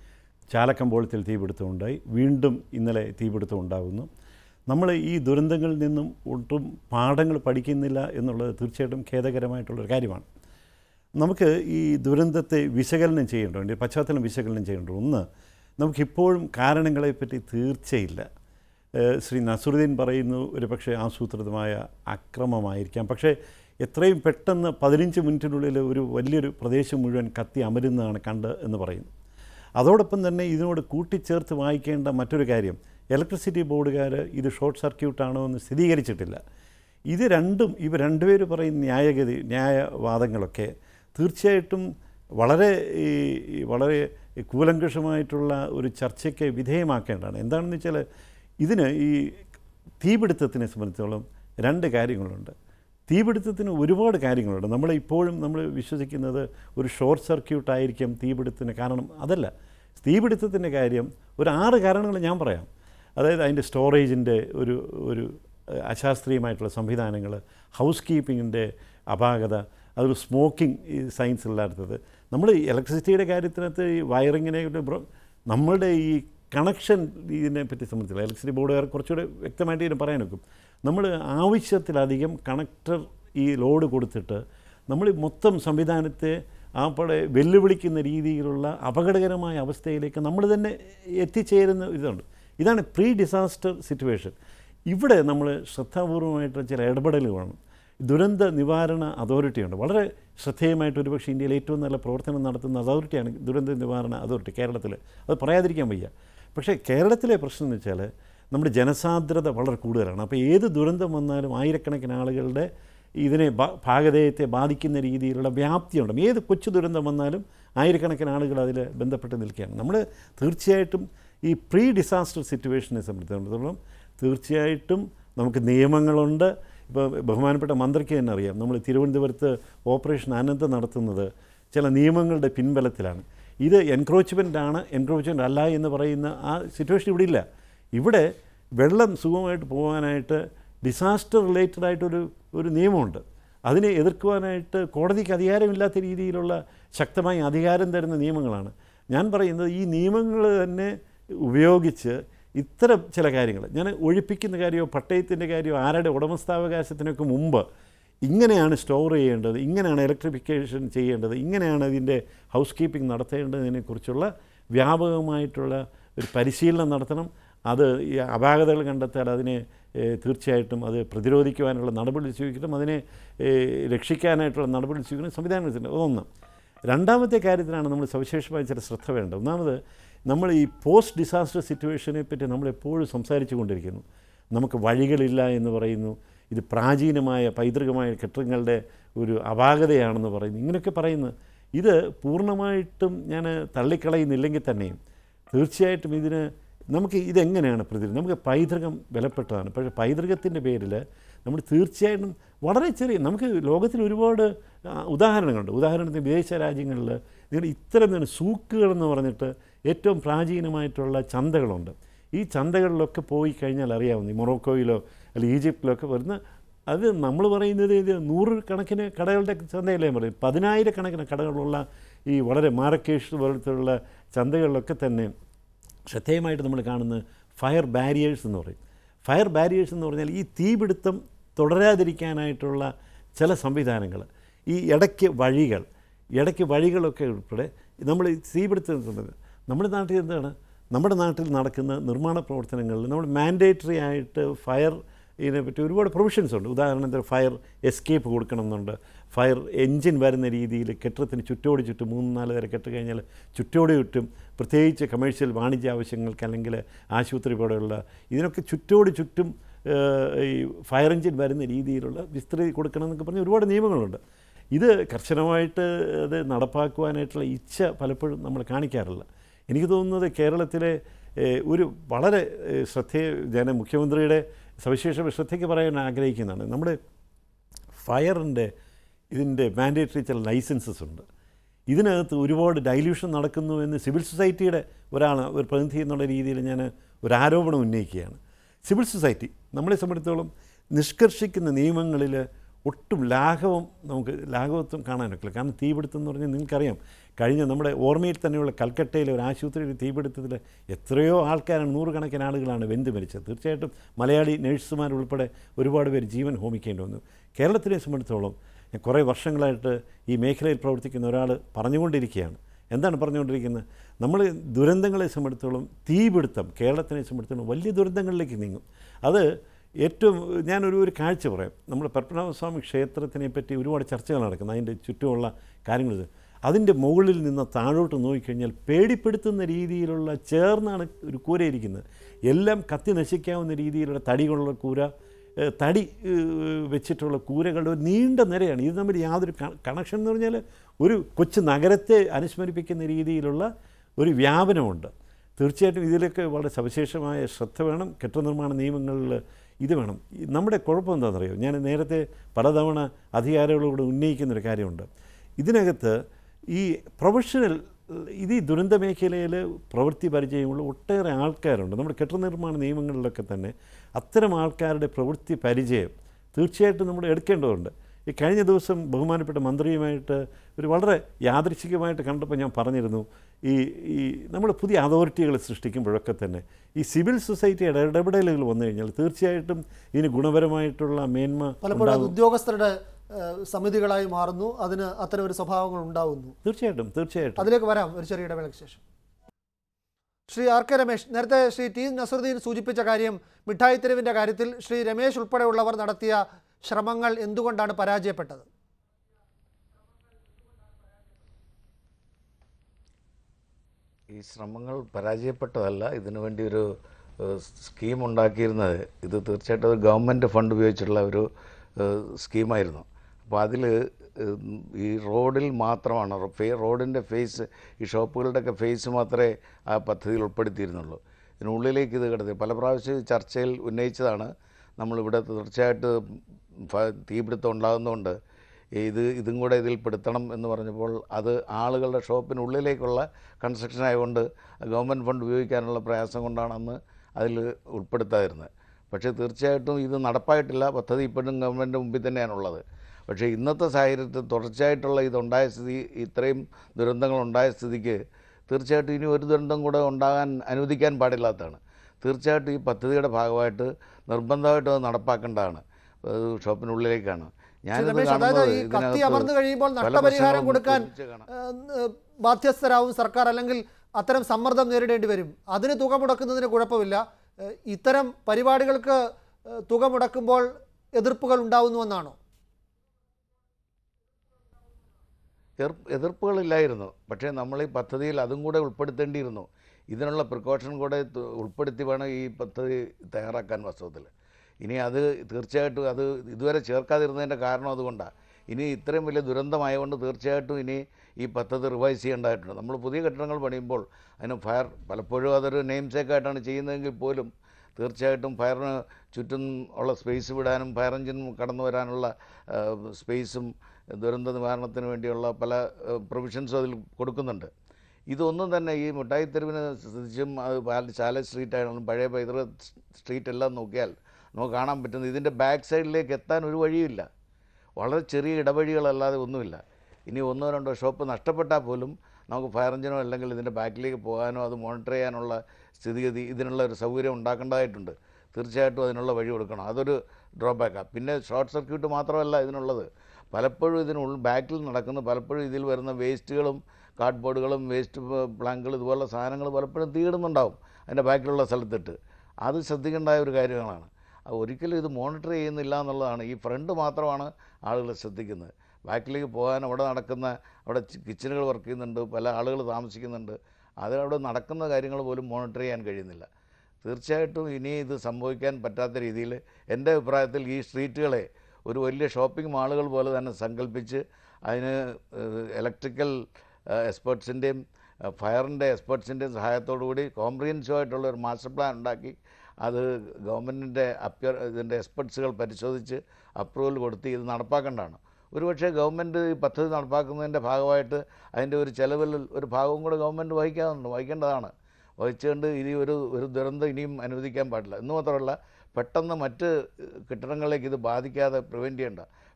ചാലക്കമ്പോളത്തിൽ തീപിടുത്തം ഉണ്ടായി വീണ്ടും ഇന്നലെ തീപിടുത്തം ഉണ്ടാകുന്നു നമ്മൾ ഈ ദുരന്തങ്ങളിൽ നിന്നും ഒട്ടും പാഠങ്ങൾ പഠിക്കുന്നില്ല എന്നുള്ളത് തീർച്ചയായിട്ടും ഖേദകരമായിട്ടുള്ളൊരു കാര്യമാണ് നമുക്ക് ഈ ദുരന്തത്തെ വിശകലനം ചെയ്യേണ്ടതുണ്ട് ഈ പശ്ചാത്തലം വിശകലനം ചെയ്യേണ്ടത് ഒന്ന് നമുക്കിപ്പോഴും കാരണങ്ങളെപ്പറ്റി തീർച്ചയില്ല ഏഹ് ശ്രീ നസറുദ്ദീൻ പറയുന്നു ഒരു പക്ഷേ ആസൂത്രിതമായ അക്രമമായിരിക്കാം പക്ഷേ എത്രയും പെട്ടെന്ന് പതിനഞ്ച് മിനിറ്റിനുള്ളിൽ ഒരു വലിയൊരു പ്രദേശം മുഴുവൻ കത്തി അമരുന്നതാണ് കണ്ട് എന്ന് പറയുന്നു അതോടൊപ്പം തന്നെ ഇതിനോട് കൂട്ടിച്ചേർത്ത് വായിക്കേണ്ട മറ്റൊരു കാര്യം ഇലക്ട്രിസിറ്റി ബോർഡുകാർ ഇത് ഷോർട്ട് സർക്യൂട്ടാണോ എന്ന് സ്ഥിരീകരിച്ചിട്ടില്ല ഇത് രണ്ടും ഇവർ രണ്ടുപേര് പറയുന്ന ന്യായഗതി ന്യായവാദങ്ങളൊക്കെ തീർച്ചയായിട്ടും വളരെ ഈ ഈ വളരെ കൂലങ്കഷമായിട്ടുള്ള ഒരു ചർച്ചയ്ക്ക് വിധേയമാക്കേണ്ടതാണ് എന്താണെന്ന് വെച്ചാൽ ഇതിന് ഈ തീപിടുത്തത്തിനെ സംബന്ധിച്ചോളം രണ്ട് കാര്യങ്ങളുണ്ട് തീപിടുത്തത്തിന് ഒരുപാട് കാര്യങ്ങളുണ്ട് നമ്മൾ ഇപ്പോഴും നമ്മൾ വിശ്വസിക്കുന്നത് ഒരു ഷോർട്ട് സർക്യൂട്ട് ആയിരിക്കും തീപിടുത്തത്തിന് കാരണം അതല്ല തീപിടുത്തത്തിൻ്റെ കാര്യം ഒരു ആറ് കാരണങ്ങൾ ഞാൻ പറയാം അതായത് അതിൻ്റെ സ്റ്റോറേജിൻ്റെ ഒരു ഒരു ഏഹ്, അശാസ്ത്രീയമായിട്ടുള്ള സംവിധാനങ്ങൾ ഹൗസ് കീപ്പിങ്ങിൻ്റെ അപാകത അതൊരു സ്മോക്കിംഗ് ഈ സയൻസ് ഇല്ലാത്തത് നമ്മൾ ഇലക്ട്രിസിറ്റിയുടെ കാര്യത്തിനകത്ത് ഈ വയറിങ്ങിനെ ബ്രോ- നമ്മളുടെ ഈ കണക്ഷൻ ഇതിനെ പറ്റി സംബന്ധിച്ചില്ല ഇലക്ട്രിസിറ്റി ബോർഡുകാർ കുറച്ചുകൂടെ വ്യക്തമായിട്ട് ഇതിന് പറയാൻ വെക്കും നമ്മൾ ആവശ്യത്തിലധികം കണക്ടർ ഈ ലോഡ് കൊടുത്തിട്ട് നമ്മൾ ഈ മൊത്തം സംവിധാനത്തെ ആപ്പടെ വെല്ലുവിളിക്കുന്ന രീതിയിലുള്ള അപകടകരമായ അവസ്ഥയിലേക്ക് നമ്മൾ തന്നെ എത്തിച്ചേരുന്ന ഇതുണ്ട് ഇതാണ് പ്രീ ഡിസാസ്റ്റർ സിറ്റുവേഷൻ ഇവിടെ നമ്മൾ ശ്രദ്ധാപൂർവമായിട്ട് ചില ഇടപെടൽ വേണം ദുരന്ത നിവാരണ അതോറിറ്റിയുണ്ട് വളരെ ശ്രദ്ധേയമായിട്ട് ഒരുപക്ഷെ ഇന്ത്യയിൽ ഏറ്റവും നല്ല പ്രവർത്തനം നടത്തുന്ന അതോറിറ്റിയാണ് ദുരന്ത നിവാരണ അതോറിറ്റി കേരളത്തിൽ അത് പറയാതിരിക്കാൻ വയ്യ പക്ഷേ കേരളത്തിലെ പ്രശ്നം എന്ന് വെച്ചാൽ നമ്മുടെ ജനസാന്ദ്രത വളരെ കൂടുതലാണ് അപ്പോൾ ഏത് ദുരന്തം വന്നാലും ആയിരക്കണക്കിന് ആളുകളുടെ ഇതിനെ ബാ- ഭാഗധേയത്തെ ബാധിക്കുന്ന രീതിയിലുള്ള വ്യാപ്തിയുണ്ട് ഏത് കൊച്ചു ദുരന്തം വന്നാലും ആയിരക്കണക്കിന് ആളുകൾ അതിൽ ബന്ധപ്പെട്ട് നിൽക്കുകയാണ് നമ്മൾ തീർച്ചയായിട്ടും ഈ പ്രീ ഡിസാസ്റ്റർ സിറ്റുവേഷനെ സംബന്ധിച്ചിടത്തോളം തീർച്ചയായിട്ടും നമുക്ക് നിയമങ്ങളുണ്ട് ഇപ്പോൾ ബഹുമാനപ്പെട്ട മന്ത്രിക്ക് തന്നെ അറിയാം നമ്മൾ തിരുവനന്തപുരത്ത് ഓപ്പറേഷൻ അനന്ത് നടത്തുന്നത് ചില നിയമങ്ങളുടെ പിൻബലത്തിലാണ് ഇത് എൻക്രോച്ച്മെൻ്റ് ആണ് എൻക്രോച്ച്മെൻ്റ് അല്ല എന്ന് പറയുന്ന ആ സിറ്റുവേഷൻ ഇവിടെ ഇല്ല ഇവിടെ വെള്ളം സുഗമമായിട്ട് പോകാനായിട്ട് ഡിസാസ്റ്റർ റിലേറ്റഡ് ആയിട്ടൊരു ഒരു നിയമമുണ്ട് അതിനെ എതിർക്കുവാനായിട്ട് കോടതിക്ക് അധികാരമില്ലാത്ത രീതിയിലുള്ള ശക്തമായ അധികാരം തരുന്ന നിയമങ്ങളാണ് ഞാൻ പറയുന്നത് ഈ നിയമങ്ങൾ തന്നെ ഉപയോഗിച്ച് ഇത്തരം ചില കാര്യങ്ങൾ ഞാൻ ഒഴിപ്പിക്കുന്ന കാര്യമോ പട്ടയത്തിൻ്റെ കാര്യമോ ആരുടെ ഉടമസ്ഥാവകാശത്തിനൊക്കെ മുമ്പ് ഇങ്ങനെയാണ് സ്റ്റോർ ചെയ്യേണ്ടത് ഇങ്ങനെയാണ് ഇലക്ട്രിഫിക്കേഷൻ ചെയ്യേണ്ടത് ഇങ്ങനെയാണ് ഇതിൻ്റെ ഹൗസ് കീപ്പിംഗ് നടത്തേണ്ടതിനെക്കുറിച്ചുള്ള വ്യാപകമായിട്ടുള്ള ഒരു പരിശീലനം നടത്തണം അത് ഈ അപാകതകൾ കണ്ടെത്താൽ അതിനെ ഏഹ്, തീർച്ചയായിട്ടും അത് പ്രതിരോധിക്കുവാനുള്ള നടപടി സ്വീകരിക്കണം അതിനെ ഏഹ്, രക്ഷിക്കാനായിട്ടുള്ള നടപടി സ്വീകരിക്കണം സംവിധാനം വെച്ചിട്ടുണ്ട് അതൊന്ന് രണ്ടാമത്തെ കാര്യത്തിലാണ് നമ്മൾ സവിശേഷമായ ചില ശ്രദ്ധ വേണ്ടത് ഒന്നാമത് നമ്മൾ ഈ പോസ്റ്റ് ഡിസാസ്റ്റർ സിറ്റുവേഷനെ പറ്റി നമ്മൾ എപ്പോഴും സംസാരിച്ചു കൊണ്ടിരിക്കുന്നു നമുക്ക് വഴികളില്ല എന്ന് പറയുന്നു ഇത് പ്രാചീനമായ പൈതൃകമായ കെട്ടിടങ്ങളുടെ ഒരു അപാകതയാണെന്ന് പറയുന്നു ഇങ്ങനെയൊക്കെ പറയുന്നു ഇത് പൂർണ്ണമായിട്ടും ഞാൻ തള്ളിക്കളയുന്നില്ലെങ്കിൽ തന്നെയും തീർച്ചയായിട്ടും ഇതിന് നമുക്ക് ഇതെങ്ങനെയാണ് പ്രതിരോധം നമുക്ക് പൈതൃകം വിലപ്പെട്ടതാണ് പക്ഷേ പൈതൃകത്തിൻ്റെ പേരിൽ നമ്മൾ തീർച്ചയായിട്ടും വളരെ ചെറിയ നമുക്ക് ലോകത്തിൽ ഒരുപാട് ആ, ഉദാഹരണങ്ങളുണ്ട് ഉദാഹരണത്തിന് വിദേശ രാജ്യങ്ങളിൽ ഇതിന് ഇത്തരം തന്നെ സൂക്കുകളെന്ന് പറഞ്ഞിട്ട് ഏറ്റവും പ്രാചീനമായിട്ടുള്ള ചന്തകളുണ്ട് ഈ ചന്തകളിലൊക്കെ പോയി കഴിഞ്ഞാൽ അറിയാവുന്ന ഈ മൊറോക്കോയിലോ അല്ലെങ്കിൽ ഈജിപ്തിലൊക്കെ വരുന്ന അത് നമ്മൾ പറയുന്നത് ഇത് നൂറ് കണക്കിന് കടകളുടെ ചന്തയല്ലേ പറയും പതിനായിരക്കണക്കിന് കടകളുള്ള ഈ വളരെ മാരക്കേഷ് പോലത്തുള്ള ചന്തകളിലൊക്കെ തന്നെ ശ്രദ്ധേയമായിട്ട് നമ്മൾ കാണുന്ന ഫയർ ബാരിയേഴ്സ് എന്ന് പറയും ഫയർ ബാരിയേഴ്സ് എന്ന് പറഞ്ഞാൽ ഈ തീപിടുത്തം തുടരാതിരിക്കാനായിട്ടുള്ള ചില സംവിധാനങ്ങൾ ഈ ഇടയ്ക്ക് വഴികൾ ഇടയ്ക്ക് വഴികളൊക്കെ ഉൾപ്പെടെ നമ്മൾ ഈ തീപിടുത്തം എന്നത് നമ്മുടെ നാട്ടിൽ എന്താണ് നമ്മുടെ നാട്ടിൽ നടക്കുന്ന നിർമ്മാണ പ്രവർത്തനങ്ങളിൽ നമ്മൾ മാൻഡേറ്ററി ആയിട്ട് ഫയർ ഇതിനെപ്പറ്റി ഒരുപാട് പ്രൊവിഷൻസ് ഉണ്ട് ഉദാഹരണത്തിന് ഫയർ എസ്കേപ്പ് കൊടുക്കണമെന്നുണ്ട് ഫയർ എൻജിൻ വരുന്ന രീതിയിൽ കെട്ടിടത്തിന് ചുറ്റോട് ചുറ്റും മൂന്ന് നാല് വരെ കെട്ട് കഴിഞ്ഞാൽ ചുറ്റോട് ചുറ്റും പ്രത്യേകിച്ച് കമേഴ്ഷ്യൽ വാണിജ്യ ആവശ്യങ്ങൾക്ക് അല്ലെങ്കിൽ ആശുപത്രി പോലെയുള്ള ഇതിനൊക്കെ ചുറ്റോട് ചുറ്റും ഏഹ്, ഈ ഫയർ എൻജിൻ വരുന്ന രീതിയിലുള്ള വിസ്തൃതി കൊടുക്കണം എന്നൊക്കെ പറഞ്ഞ് ഒരുപാട് നിയമങ്ങളുണ്ട് ഇത് കർശനമായിട്ട് അത് നടപ്പാക്കുവാനായിട്ടുള്ള ഇച്ഛ പലപ്പോഴും നമ്മൾ കാണിക്കാറില്ല എനിക്ക് തോന്നുന്നത് കേരളത്തിലെ ഏഹ്, ഒരു വളരെ ഏഹ്, ശ്രദ്ധേയ ഞാൻ മുഖ്യമന്ത്രിയുടെ സവിശേഷ ശ്രദ്ധയ്ക്ക് പറയാൻ ആഗ്രഹിക്കുന്നതാണ് നമ്മുടെ ഫയറിൻ്റെ ഇതിൻ്റെ മാൻഡേറ്ററി ചില ലൈസൻസസ് ഉണ്ട് ഇതിനകത്ത് ഒരുപാട് ഡൈല്യൂഷൻ നടക്കുന്നു എന്ന് സിവിൽ സൊസൈറ്റിയുടെ ഒരാൾ ഒരു പ്രതിനിധി എന്നുള്ള രീതിയിൽ ഞാൻ ഒരു ആരോപണം ഉന്നയിക്കുകയാണ് സിവിൽ സൊസൈറ്റി നമ്മളെ സംബന്ധിച്ചിടത്തോളം നിഷ്കർഷിക്കുന്ന നിയമങ്ങളിൽ ഒട്ടും ലാഘവം നമുക്ക് ലാഘവത്വം കാണാനൊക്കില്ല കാരണം തീപിടുത്തം എന്ന് പറഞ്ഞാൽ നിങ്ങൾക്കറിയാം കഴിഞ്ഞ നമ്മുടെ ഓർമ്മയിൽ തന്നെയുള്ള കൽക്കട്ടയിലെ ഒരു ആശുപത്രിയിൽ തീപിടുത്തത്തിൽ എത്രയോ ആൾക്കാരാണ് നൂറുകണക്കിന് ആളുകളാണ് വെന്ത് മരിച്ചത് തീർച്ചയായിട്ടും മലയാളി നഴ്സുമാരുൾപ്പെടെ ഒരുപാട് പേര് ജീവൻ ഹോമിക്കേണ്ടി വന്നു കേരളത്തിനെ സംബന്ധിച്ചോളം ഞാൻ കുറേ വർഷങ്ങളായിട്ട് ഈ മേഖലയിൽ പ്രവർത്തിക്കുന്ന ഒരാൾ പറഞ്ഞുകൊണ്ടിരിക്കുകയാണ് എന്താണ് പറഞ്ഞുകൊണ്ടിരിക്കുന്നത് നമ്മൾ ദുരന്തങ്ങളെ സംബന്ധിച്ചോളം തീപിടുത്തം കേരളത്തിനെ സംബന്ധിച്ചോളം വലിയ ദുരന്തങ്ങളിലേക്ക് നീങ്ങും അത് ഏറ്റവും ഞാനൊരു ഒരു കാഴ്ച പറയാം നമ്മൾ പത്മനാഭസ്വാമി ക്ഷേത്രത്തിനെ പറ്റി ഒരുപാട് ചർച്ചകൾ നടക്കുന്നത് അതിൻ്റെ ചുറ്റുമുള്ള കാര്യങ്ങൾ അതിൻ്റെ മുകളിൽ നിന്ന് താഴോട്ട് നോക്കിക്കഴിഞ്ഞാൽ പേടിപ്പെടുത്തുന്ന രീതിയിലുള്ള ചേർന്നാണ് ഒരു കൂര ഇരിക്കുന്നത് എല്ലാം കത്തി നശിക്കാവുന്ന രീതിയിലുള്ള തടികളുള്ള കൂര ഏഹ് തടി ഏഹ് വെച്ചിട്ടുള്ള കൂരകളുടെ ഒരു നീണ്ട നിരയാണ് ഇത് തമ്മിൽ യാതൊരു കണക്ഷൻ എന്ന് പറഞ്ഞാൽ ഒരു കൊച്ചു നഗരത്തെ അനുസ്മരിപ്പിക്കുന്ന രീതിയിലുള്ള ഒരു വ്യാപനമുണ്ട് തീർച്ചയായിട്ടും ഇതിലൊക്കെ വളരെ സവിശേഷമായ ശ്രദ്ധ വേണം കെട്ടിടനിർമ്മാണ നിയമങ്ങളിൽ ഇത് വേണം ഈ നമ്മുടെ കുഴപ്പം എന്താണെന്നറിയോ ഞാൻ നേരത്തെ പലതവണ അധികാരികളോട് ഉന്നയിക്കുന്നൊരു കാര്യമുണ്ട് ഇതിനകത്ത് ഈ പ്രൊഫഷണൽ ഇത് ഈ ദുരന്ത മേഖലയിൽ പ്രവൃത്തി പരിചയമുള്ള ഒട്ടേറെ ആൾക്കാരുണ്ട് നമ്മുടെ കെട്ടിട നിർമ്മാണ നിയമങ്ങളിലൊക്കെ തന്നെ അത്തരം ആൾക്കാരുടെ പ്രവൃത്തി പരിചയം തീർച്ചയായിട്ടും നമ്മൾ എടുക്കേണ്ടതുണ്ട് ഈ കഴിഞ്ഞ ദിവസം ബഹുമാനപ്പെട്ട മന്ത്രിയുമായിട്ട് ഒരു വളരെ യാദൃച്ഛികമായിട്ട് കണ്ടപ്പോൾ ഞാൻ പറഞ്ഞിരുന്നു ഈ ഈ നമ്മൾ പുതിയ അതോറിറ്റികൾ സൃഷ്ടിക്കുമ്പോഴൊക്കെ തന്നെ ഈ സിവിൽ സൊസൈറ്റിയുടെ ഇടപെടലുകൾ വന്നു കഴിഞ്ഞാൽ തീർച്ചയായിട്ടും ഇതിന് ഗുണപരമായിട്ടുള്ള മേന്മ പലപ്പോഴും അത് ഉണ്ടാകും. ഉദ്യോഗസ്ഥരുടെ ഏഹ്, സമിതികളായി മാറുന്നു അതിന് അത്തരം ഒരു സ്വഭാവങ്ങൾ ഉണ്ടാവുന്നു തീർച്ചയായിട്ടും തീർച്ചയായിട്ടും അതിലേക്ക് വരാം ഒരു ചെറിയ ഇടവേളയ്ക്ക് ശേഷം ശ്രീ ആർ കെ രമേശ് നേരത്തെ ശ്രീ ടി നസറുദ്ദീൻ സൂചിപ്പിച്ച കാര്യം മിഠായി തെരുവിൻ്റെ കാര്യത്തിൽ ശ്രീ രമേശ് ഉൾപ്പെടെയുള്ളവർ നടത്തിയ ശ്രമങ്ങൾ എന്തുകൊണ്ടാണ് പരാജയപ്പെട്ടത് ഈ ശ്രമങ്ങൾ പരാജയപ്പെട്ടതല്ല ഇതിനു വേണ്ടി ഒരു ഏഹ്, സ്കീം ഉണ്ടാക്കിയിരുന്നത് ഇത് തീർച്ചയായിട്ടും ഒരു ഗവൺമെൻറ് ഫണ്ട് ഉപയോഗിച്ചുള്ള ഒരു ഏഹ്, സ്കീമായിരുന്നു അപ്പോൾ അതിൽ ഈ റോഡിൽ മാത്രമാണ് റോ- ഫേ- റോഡിൻ്റെ ഫേസ് ഈ ഷോപ്പുകളുടെയൊക്കെ ഫേസ് മാത്രമേ ആ പദ്ധതിയിൽ ഉൾപ്പെടുത്തിയിരുന്നുള്ളൂ ഇതിനുള്ളിലേക്ക് ഇത് കിടത്തി പല പ്രാവശ്യം ഈ ചർച്ചയിൽ ഉന്നയിച്ചതാണ് നമ്മളിവിടെ തീർച്ചയായിട്ട് ഫ- തീപിടുത്തം ഉണ്ടാകുന്നതുകൊണ്ട് ഇത് ഇതും കൂടെ ഇതിൽ പെടുത്തണം എന്ന് പറഞ്ഞപ്പോൾ അത് ആളുകളുടെ ഷോപ്പിനുള്ളിലേക്കുള്ള കൺസ്ട്രക്ഷൻ ആയതുകൊണ്ട് ഗവൺമെൻറ് ഫണ്ട് ഉപയോഗിക്കാനുള്ള പ്രയാസം കൊണ്ടാണ് അന്ന് അതിൽ ഉൾപ്പെടുത്താതിരുന്നത് പക്ഷേ തീർച്ചയായിട്ടും ഇത് നടപ്പായിട്ടില്ല പദ്ധതി ഇപ്പോഴും ഗവൺമെൻറ് മുമ്പിൽ തന്നെയാണുള്ളത് പക്ഷേ ഇന്നത്തെ സാഹചര്യത്തിൽ തുടർച്ചയായിട്ടുള്ള ഇതുണ്ടായ സ്ഥിതി ഇത്രയും ദുരന്തങ്ങൾ ഉണ്ടായ സ്ഥിതിക്ക് തീർച്ചയായിട്ടും ഇനി ഒരു ദുരന്തം കൂടെ ഉണ്ടാകാൻ അനുവദിക്കാൻ പാടില്ലാത്തതാണ് തീർച്ചയായിട്ടും ഈ പദ്ധതിയുടെ ഭാഗമായിട്ട് നിർബന്ധമായിട്ടും അത് നടപ്പാക്കേണ്ടതാണ് അത് ഷോപ്പിനുള്ളിലേക്കാണ് ശ്രീ ഞാനിത് രമേശ് അതായത് കാണുന്നത് ഈ കത്തി ഇതിനകത്ത് അമർന്നു കഴിയുമ്പോൾ പല നഷ്ടപരിഹാരം പ്രശ്നങ്ങളും കൊടുക്കാൻ ഒരുമിച്ച് കാണാം. ഏഹ്, ബാധ്യസ്ഥരാവും സർക്കാർ അല്ലെങ്കിൽ അത്തരം സമ്മർദ്ദം നേരിടേണ്ടി വരും അതിന് തുക മുടക്കുന്നതിന് കുഴപ്പമില്ല ഏഹ്, ഇത്തരം പരിപാടികൾക്ക് ഏഹ്, തുക മുടക്കുമ്പോൾ എതിർപ്പുകൾ ഉണ്ടാവുന്നുവെന്നാണോ എതിർ- എതിർപ്പുകളില്ലായിരുന്നു പക്ഷേ നമ്മൾ ഈ പദ്ധതിയിൽ അതും കൂടെ ഉൾപ്പെടുത്തേണ്ടിയിരുന്നു ഇതിനുള്ള പ്രിക്കോഷൻ കൂടെ തു- ഉൾപ്പെടുത്തി വേണം ഈ പദ്ധതി തയ്യാറാക്കാൻ വാസ്തവത്തിൽ ഇനി അത് തീർച്ചയായിട്ടും അത് ഇതുവരെ ചേർക്കാതിരുന്നതിൻ്റെ കാരണം അതുകൊണ്ടാണ് ഇനി ഇത്രയും വലിയ ദുരന്തമായതുകൊണ്ട് തീർച്ചയായിട്ടും ഇനി ഈ പദ്ധതി റിവൈസ് ചെയ്യേണ്ടതായിട്ടുണ്ട് നമ്മൾ പുതിയ കെട്ടിടങ്ങൾ പണിയുമ്പോൾ അതിന് ഫയർ പലപ്പോഴും അതൊരു നെയിം സേക്കായിട്ടാണ് ചെയ്യുന്നതെങ്കിൽ പോലും തീർച്ചയായിട്ടും ഫയറിന് ചുറ്റും ഉള്ള സ്പേസ് വിടാനും ഫയർ എഞ്ചിൻ കടന്നു വരാനുള്ള ആ, സ്പേസും ദുരന്ത നിവാരണത്തിന് വേണ്ടിയുള്ള പല പ്രൊവിഷൻസും അതിൽ കൊടുക്കുന്നുണ്ട് ഇതൊന്നും തന്നെ ഈ മിഠായി തെരുവിന് സ്ഥിതിച്ചും അത് പാല- ചാല സ്ട്രീറ്റ് ആയാലും പഴയ പൈതൃക സ്ട്രീറ്റ് എല്ലാം നോക്കിയാൽ നമുക്ക് കാണാൻ പറ്റുന്നത് ഇതിൻ്റെ ബാക്ക് സൈഡിലേക്ക് എത്താൻ ഒരു വഴിയില്ല വളരെ ചെറിയ ഇടവഴികളല്ലാതെ ഒന്നുമില്ല ഇനി ഒന്നോ രണ്ടോ ഷോപ്പ് നഷ്ടപ്പെട്ടാൽ പോലും നമുക്ക് ഫയർ എഞ്ചിനോ അല്ലെങ്കിൽ ഇതിൻ്റെ ബാക്കിലേക്ക് പോകാനോ അത് മോണിറ്റർ ചെയ്യാനുള്ള സ്ഥിതിഗതി ഇതിനുള്ള ഒരു സൗകര്യം ഉണ്ടാക്കേണ്ടതായിട്ടുണ്ട് തീർച്ചയായിട്ടും അതിനുള്ള വഴി കൊടുക്കണം അതൊരു ഡ്രോബാക്കാണ് പിന്നെ ഷോർട്ട് സർക്യൂട്ട് മാത്രമല്ല ഇതിനുള്ളത് പലപ്പോഴും ഇതിനുള്ളിൽ ബാക്കിൽ നടക്കുന്ന പലപ്പോഴും ഇതിൽ വരുന്ന വേസ്റ്റുകളും കാർഡ്ബോർഡുകളും വേസ്റ്റ് പ്ലാങ്കുകൾ ഇതുപോലുള്ള സാധനങ്ങൾ പലപ്പോഴും തീടുന്നുണ്ടാവും അതിൻ്റെ ബാക്കിലുള്ള സ്ഥലത്തിട്ട് അത് ശ്രദ്ധിക്കേണ്ട ഒരു കാര്യങ്ങളാണ് അത് ഒരിക്കലും ഇത് മോണിറ്റർ ചെയ്യുന്നില്ല എന്നുള്ളതാണ് ഈ ഫ്രണ്ട് മാത്രമാണ് ആളുകൾ ശ്രദ്ധിക്കുന്നത് ബാക്കിലേക്ക് പോകാൻ അവിടെ നടക്കുന്ന അവിടെ ചി- കിച്ചണുകൾ വർക്ക് ചെയ്യുന്നുണ്ട് പല ആളുകൾ താമസിക്കുന്നുണ്ട് അത് അവിടെ നടക്കുന്ന കാര്യങ്ങൾ പോലും മോണിറ്റർ ചെയ്യാൻ കഴിയുന്നില്ല തീർച്ചയായിട്ടും ഇനി ഇത് സംഭവിക്കാൻ പറ്റാത്ത രീതിയിൽ എൻ്റെ അഭിപ്രായത്തിൽ ഈ സ്ട്രീറ്റുകളെ ഒരു വലിയ ഷോപ്പിംഗ് മാളുകൾ പോലെ തന്നെ സങ്കല്പിച്ച് അതിന് ഇലക്ട്രിക്കൽ എക്സ്പേർട്സിൻ്റെയും ഫയറിൻ്റെ എക്സ്പേർട്സിൻ്റെയും സഹായത്തോടു കൂടി കോംപ്രിഹെൻസീവ് ആയിട്ടുള്ള ഒരു മാസ്റ്റർ പ്ലാൻ ഉണ്ടാക്കി അത് ഗവൺമെൻറ്റിൻ്റെ അപ്യർ ഇതിൻ്റെ എക്സ്പെർട്സുകൾ പരിശോധിച്ച് അപ്രൂവൽ കൊടുത്ത് ഇത് നടപ്പാക്കേണ്ടതാണ് ഒരുപക്ഷെ ഗവൺമെൻറ് ഈ പദ്ധതി നടപ്പാക്കുന്നതിൻ്റെ ഭാഗമായിട്ട് അതിൻ്റെ ഒരു ചിലവിൽ ഒരു ഭാഗവും കൂടെ ഗവൺമെൻറ് വഹിക്കാറുണ്ട് വഹിക്കേണ്ടതാണ് വഹിച്ചുകൊണ്ട് ഇനി ഒരു ഒരു ദുരന്തം ഇനിയും അനുവദിക്കാൻ പാടില്ല എന്ന് മാത്രമല്ല പെട്ടെന്ന് മറ്റ് കെട്ടിടങ്ങളിലേക്ക് ഇത് ബാധിക്കാതെ പ്രിവെൻറ്റ് ചെയ്യേണ്ട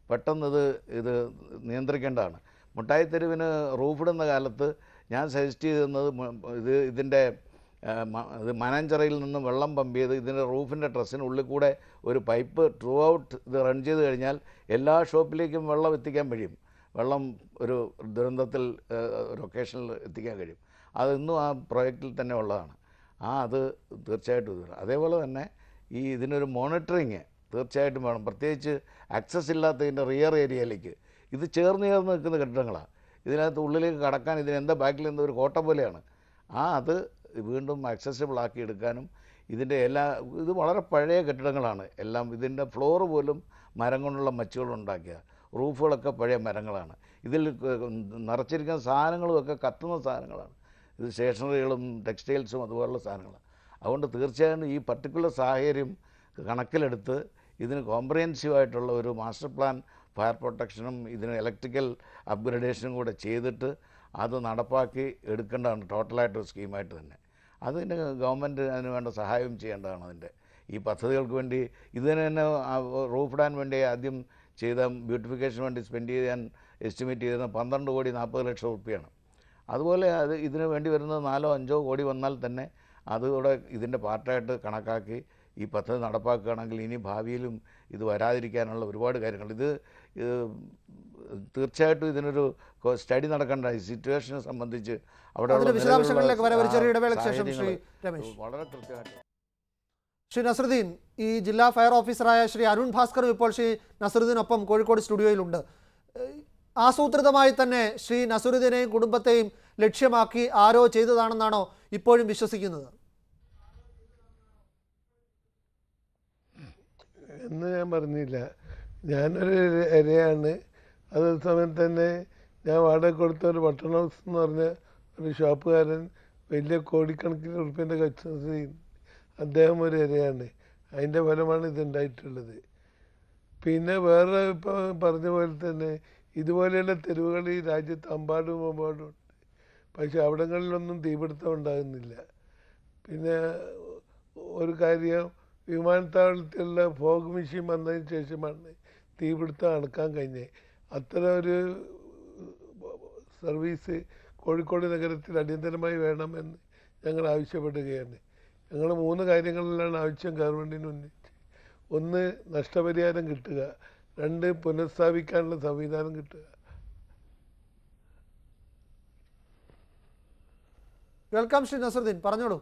പെട്ടെന്ന് ഇത് ഇത് നിയന്ത്രിക്കേണ്ടതാണ് മുട്ടായി തെരുവിന് റൂഫിടുന്ന കാലത്ത് ഞാൻ സജസ്റ്റ് ചെയ്തിരുന്നത് മ- ഇത് ഇതിൻ്റെ ആ, മ- ഇത് മനഞ്ചിറയിൽ നിന്ന് വെള്ളം പമ്പ് ചെയ്ത് ഇതിൻ്റെ റൂഫിൻ്റെ ട്രസ്സിനുള്ളിൽ കൂടെ ഒരു പൈപ്പ് ത്രൂ ഔട്ട് ഇത് റൺ ചെയ്ത് കഴിഞ്ഞാൽ എല്ലാ ഷോപ്പിലേക്കും വെള്ളം എത്തിക്കാൻ കഴിയും വെള്ളം ഒരു ദുരന്തത്തിൽ ലൊക്കേഷനിൽ എത്തിക്കാൻ കഴിയും അതിന്നും ആ പ്രോജക്റ്റിൽ തന്നെ ഉള്ളതാണ് ആ അത് തീർച്ചയായിട്ടും ഇത് വേണം. അതേപോലെ തന്നെ ഈ ഇതിനൊരു മോണിറ്ററിങ് തീർച്ചയായിട്ടും വേണം പ്രത്യേകിച്ച് ആക്സസ് ഇല്ലാത്തതിൻ്റെ റിയർ ഏരിയയിലേക്ക് ഇത് ചേർന്ന് ചേർന്ന് നിൽക്കുന്ന കെട്ടിടങ്ങളാണ് ഇതിനകത്ത് ഉള്ളിലേക്ക് കടക്കാൻ ഇതിന് എന്താ ബാക്കിൽ എന്താ ഒരു കോട്ട പോലെയാണ് ആ അത് വീണ്ടും ആക്സസിബിൾ ആക്കി എടുക്കാനും ഇതിൻ്റെ എല്ലാ ഇത് വളരെ പഴയ കെട്ടിടങ്ങളാണ് എല്ലാം ഇതിൻ്റെ ഫ്ലോർ പോലും മരം കൊണ്ടുള്ള മച്ചുകൾ ഉണ്ടാക്കിയ റൂഫുകളൊക്കെ പഴയ മരങ്ങളാണ് ഇതിൽ ക- നിറച്ചിരിക്കുന്ന സാധനങ്ങളുമൊക്കെ കത്തുന്ന സാധനങ്ങളാണ് ഇത് സ്റ്റേഷനറികളും ടെക്സ്റ്റൈൽസും അതുപോലുള്ള സാധനങ്ങളാണ് അതുകൊണ്ട് തീർച്ചയായും ഈ പർട്ടിക്കുലർ സാഹചര്യം കണക്കിലെടുത്ത് ഇതിന് കോംപ്രഹെൻസീവ് ആയിട്ടുള്ള ഒരു മാസ്റ്റർ പ്ലാൻ ഫയർ പ്രൊട്ടക്ഷനും ഇതിന് ഇലക്ട്രിക്കൽ അപ്ഗ്രഡേഷനും കൂടെ ചെയ്തിട്ട് അത് നടപ്പാക്കി എടുക്കേണ്ടതാണ് ടോട്ടലായിട്ടൊരു സ്കീമായിട്ട് തന്നെ അതിന് ഗവൺമെൻറ് അതിന് വേണ്ട സഹായം ചെയ്യേണ്ടതാണ് അതിൻ്റെ ഈ പദ്ധതികൾക്ക് വേണ്ടി ഇതിന് തന്നെ റൂഫ് ഇടാൻ വേണ്ടി ആദ്യം ചെയ്ത ബ്യൂട്ടിഫിക്കേഷന് വേണ്ടി സ്പെൻഡ് ചെയ്യാൻ എസ്റ്റിമേറ്റ് ചെയ്തിരുന്ന പന്ത്രണ്ട് കോടി നാൽപ്പത് ലക്ഷം റുപ്യയാണ് അതുപോലെ അത് ഇതിന് വേണ്ടി വരുന്നത് നാലോ അഞ്ചോ കോടി വന്നാൽ തന്നെ അതുകൂടെ ഇതിൻ്റെ പാർട്ടായിട്ട് കണക്കാക്കി ഈ പദ്ധതി നടപ്പാക്കുകയാണെങ്കിൽ ഇനി ഭാവിയിലും ഇത് വരാതിരിക്കാനുള്ള ഒരുപാട് കാര്യങ്ങൾ ഇത് ഇത് തീർച്ചയായിട്ടും ഇതിനൊരു സ്റ്റഡി നടക്കേണ്ട ഈ സിറ്റുവേഷനെ സംബന്ധിച്ച് അവിടെ അതിന്റെ വിശദാംശങ്ങളിലേക്ക് വരാം. ഒരു ചെറിയ ഇടവേളയ്ക്ക് ശേഷം ശ്രീ രമേശ്. വളരെ കൃത്യമായിട്ട് ശ്രീ നസറുദ്ദീൻ ഈ ജില്ലാ ഫയർ ഓഫീസറായ ശ്രീ അരുൺ ഭാസ്കറും ഇപ്പോൾ ശ്രീ നസറുദ്ദീനൊപ്പം കോഴിക്കോട് സ്റ്റുഡിയോയിലുണ്ട് ഏഹ് ആസൂത്രിതമായി തന്നെ ശ്രീ നസറുദ്ദീനെയും കുടുംബത്തെയും ലക്ഷ്യമാക്കി ആരോ ചെയ്തതാണെന്നാണോ ഇപ്പോഴും വിശ്വസിക്കുന്നത് എന്ന് ഞാൻ പറഞ്ഞില്ല ഞാനൊരു ഇര- ഇരയാണ് അതേസമയം തന്നെ ഞാൻ വാടക കൊടുത്ത ഒരു ബട്ടൺ ഹൗസ് എന്ന് പറഞ്ഞ ഒരു ഷോപ്പുകാരൻ വലിയ കോടിക്കണക്കിന് ഉറുപ്പ്യൻ്റെ കച്ചവടം ചെയ്യുന്നു അദ്ദേഹം ഒരു ഇരയാണ് അതിൻ്റെ ഫലമാണ് ഇതുണ്ടായിട്ടുള്ളത് പിന്നെ വേറെ ഇപ്പോൾ പറഞ്ഞ പോലെ തന്നെ ഇതുപോലെയുള്ള തെരുവുകൾ ഈ രാജ്യത്ത് അമ്പാടും അമ്പാടും ഉണ്ട് പക്ഷെ അവിടങ്ങളിലൊന്നും തീപിടുത്തം ഉണ്ടാകുന്നില്ല പിന്നെ ഒരു കാര്യം വിമാനത്താവളത്തിലുള്ള ഫോഗ് മെഷീൻ വന്നതിന് ശേഷമാണ് തീപിടുത്തം അണക്കാൻ കഴിഞ്ഞത് അത്തരം ഒരു സർവീസ് കോഴിക്കോട് നഗരത്തിൽ അടിയന്തരമായി വേണമെന്ന് ഞങ്ങൾ ആവശ്യപ്പെടുകയാണ് ഞങ്ങൾ മൂന്ന് കാര്യങ്ങളിലാണ് ആവശ്യം ഗവൺമെൻറ്റിന് ഉന്നയിച്ച് ഒന്ന് നഷ്ടപരിഹാരം കിട്ടുക രണ്ട് പുനഃസ്ഥാപിക്കാനുള്ള സംവിധാനം കിട്ടുക വെൽക്കം ശ്രീ നസറുദ്ദീൻ പറഞ്ഞോളൂ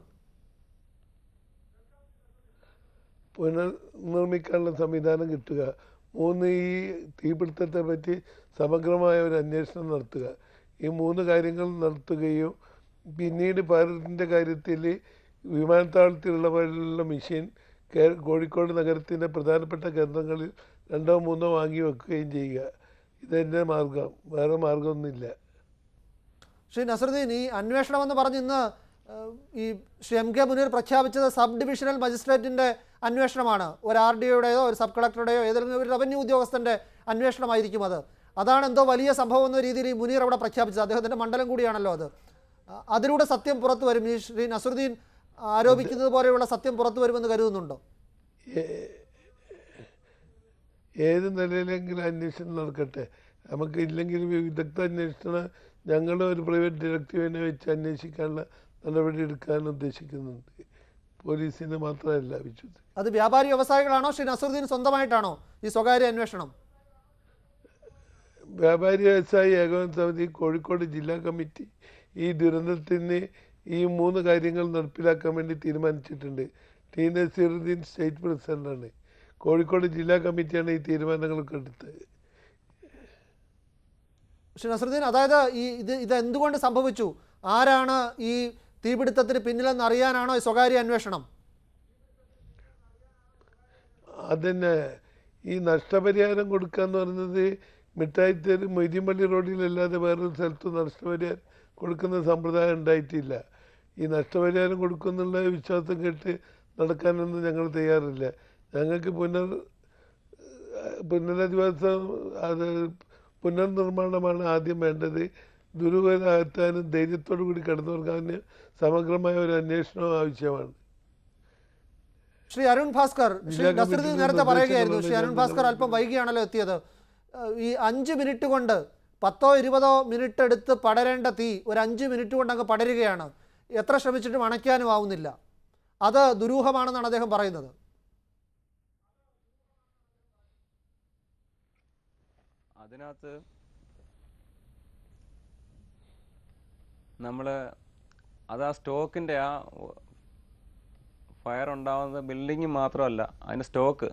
പുനർനിർമ്മിക്കാനുള്ള സംവിധാനം കിട്ടുക മൂന്ന് ഈ തീപിടുത്തത്തെ പറ്റി സമഗ്രമായ ഒരു അന്വേഷണം നടത്തുക ഈ മൂന്ന് കാര്യങ്ങൾ നടത്തുകയും പിന്നീട് ഭാരതത്തിൻ്റെ കാര്യത്തിൽ വിമാനത്താവളത്തിലുള്ള പോലുള്ള മെഷീൻ കേ- കോഴിക്കോട് നഗരത്തിൻ്റെ പ്രധാനപ്പെട്ട കേന്ദ്രങ്ങളിൽ രണ്ടോ മൂന്നോ വാങ്ങി വെക്കുകയും ചെയ്യുക ഇതെൻ്റെ മാർഗം വേറെ മാർഗമൊന്നുമില്ല ശ്രീ നസറുദ്ദീൻ ഈ അന്വേഷണം എന്ന് പറഞ്ഞ് ഇന്ന് ഏഹ്, ഈ ശ്രീ എം കെ മുനീർ പ്രഖ്യാപിച്ചത് സബ് ഡിവിഷണൽ മജിസ്ട്രേറ്റിന്റെ അന്വേഷണമാണ് ഒരു ആർ ഡി ഒയുടെയോ ഒരു സബ് കളക്ടറുടെയോ ഏതെങ്കിലും ഒരു റവന്യൂ ഉദ്യോഗസ്ഥന്റെ അന്വേഷണമായിരിക്കും അത് അതാണ് എന്തോ വലിയ സംഭവം എന്ന രീതിയിൽ ഈ മുനീർ അവിടെ പ്രഖ്യാപിച്ചത് അദ്ദേഹത്തിന്റെ മണ്ഡലം കൂടിയാണല്ലോ അത് അ- അതിലൂടെ സത്യം പുറത്തു വരും ഈ ശ്രീ നസറുദ്ദീൻ ആരോപിക്കുന്നത് പോലെയുള്ള സത്യം പുറത്തു വരുമെന്ന് കരുതുന്നുണ്ടോ ഏ- ഏത് നിലയിലെങ്കിലും അന്വേഷണം നടക്കട്ടെ നമുക്ക് ഇല്ലെങ്കിൽ വിദഗ്ധ അന്വേഷണം ഞങ്ങൾ ഒരു പ്രൈവറ്റ് ഡിറ്റക്റ്റീവിനെ വെച്ച് അന്വേഷിക്കാനുള്ള നടപടി എടുക്കാൻ ഉദ്ദേശിക്കുന്നുണ്ട് പോലീസിന് മാത്രമല്ല വിശ്വസിക്കുന്നത് അത് വ്യാപാരി വ്യവസായികളാണോ ശ്രീ നസറുദ്ദീൻ സ്വന്തമായിട്ടാണോ ഈ സ്വകാര്യ അന്വേഷണം വ്യാപാരി വ്യവസായി ഏകോപന സമിതി കോഴിക്കോട് ജില്ലാ കമ്മിറ്റി ഈ ദുരന്തത്തിന് ഈ മൂന്ന് കാര്യങ്ങൾ നടപ്പിലാക്കാൻ വേണ്ടി തീരുമാനിച്ചിട്ടുണ്ട് ടി നസീറുദ്ദീൻ സ്റ്റേറ്റ് പ്രസിഡന്റാണ് കോഴിക്കോട് ജില്ലാ കമ്മിറ്റിയാണ് ഈ തീരുമാനങ്ങളൊക്കെ എടുത്തത് ശ്രീ നസറുദ്ദീൻ അതായത് ഈ ഇത് ഇത് എന്തുകൊണ്ട് സംഭവിച്ചു ആരാണ് ഈ തീപിടുത്തത്തിന് പിന്നിലെന്ന് അറിയാനാണോ ഈ സ്വകാര്യ അന്വേഷണം അതന്നെ ഈ നഷ്ടപരിഹാരം കൊടുക്കുക എന്ന് പറയുന്നത് മിഠായിത്തേര് മൊയ്തീൻപള്ളി റോഡിലല്ലാതെ വേറൊരു സ്ഥലത്തും നഷ്ടപരിഹാരം കൊടുക്കുന്ന സമ്പ്രദായം ഉണ്ടായിട്ടില്ല ഈ നഷ്ടപരിഹാരം കൊടുക്കുന്നുള്ള വിശ്വാസം കേട്ട് നടക്കാനൊന്നും ഞങ്ങൾ തയ്യാറില്ല ഞങ്ങൾക്ക് പുനർ പുനരധിവാസം അത് പുനർനിർമ്മാണമാണ് ആദ്യം വേണ്ടത് ദുരൂഹരാകത്താനും ധൈര്യത്തോടു കൂടി കടന്നുറങ്ങാനും സമഗ്രമായ ഒരു അന്വേഷണം ആവശ്യമാണ് ശ്രീ അരുൺ ഭാസ്കർ ശ്രീ ജില്ലാ നസറുദ്ദീൻ കമ്മിറ്റിയുടെ നേരത്തെ പറയുകയായിരുന്നു ശ്രീ നിർദ്ദേശങ്ങളുള്ള അരുൺ ഭാസ്കർ അല്പം വൈകിയാണല്ലോ എത്തിയത് ഏഹ്, ഈ അഞ്ച് മിനിറ്റ് കൊണ്ട് പത്തോ ഇരുപതോ മിനിറ്റ് എടുത്ത് പടരേണ്ട തീ ഒരു അഞ്ച് മിനിറ്റ് കൊണ്ട് അങ്ങ് പടരുകയാണ് എത്ര ശ്രമിച്ചിട്ടും അണയ്ക്കാനും ആവുന്നില്ല അത് ദുരൂഹമാണെന്നാണ് അദ്ദേഹം പറയുന്നത് അതിനകത്ത് നമ്മൾ അത് ആ സ്റ്റോക്കിൻ്റെ ആ ഫയർ ഉണ്ടാകുന്നത് ബിൽഡിങ് മാത്രമല്ല അതിൻ്റെ സ്റ്റോക്ക്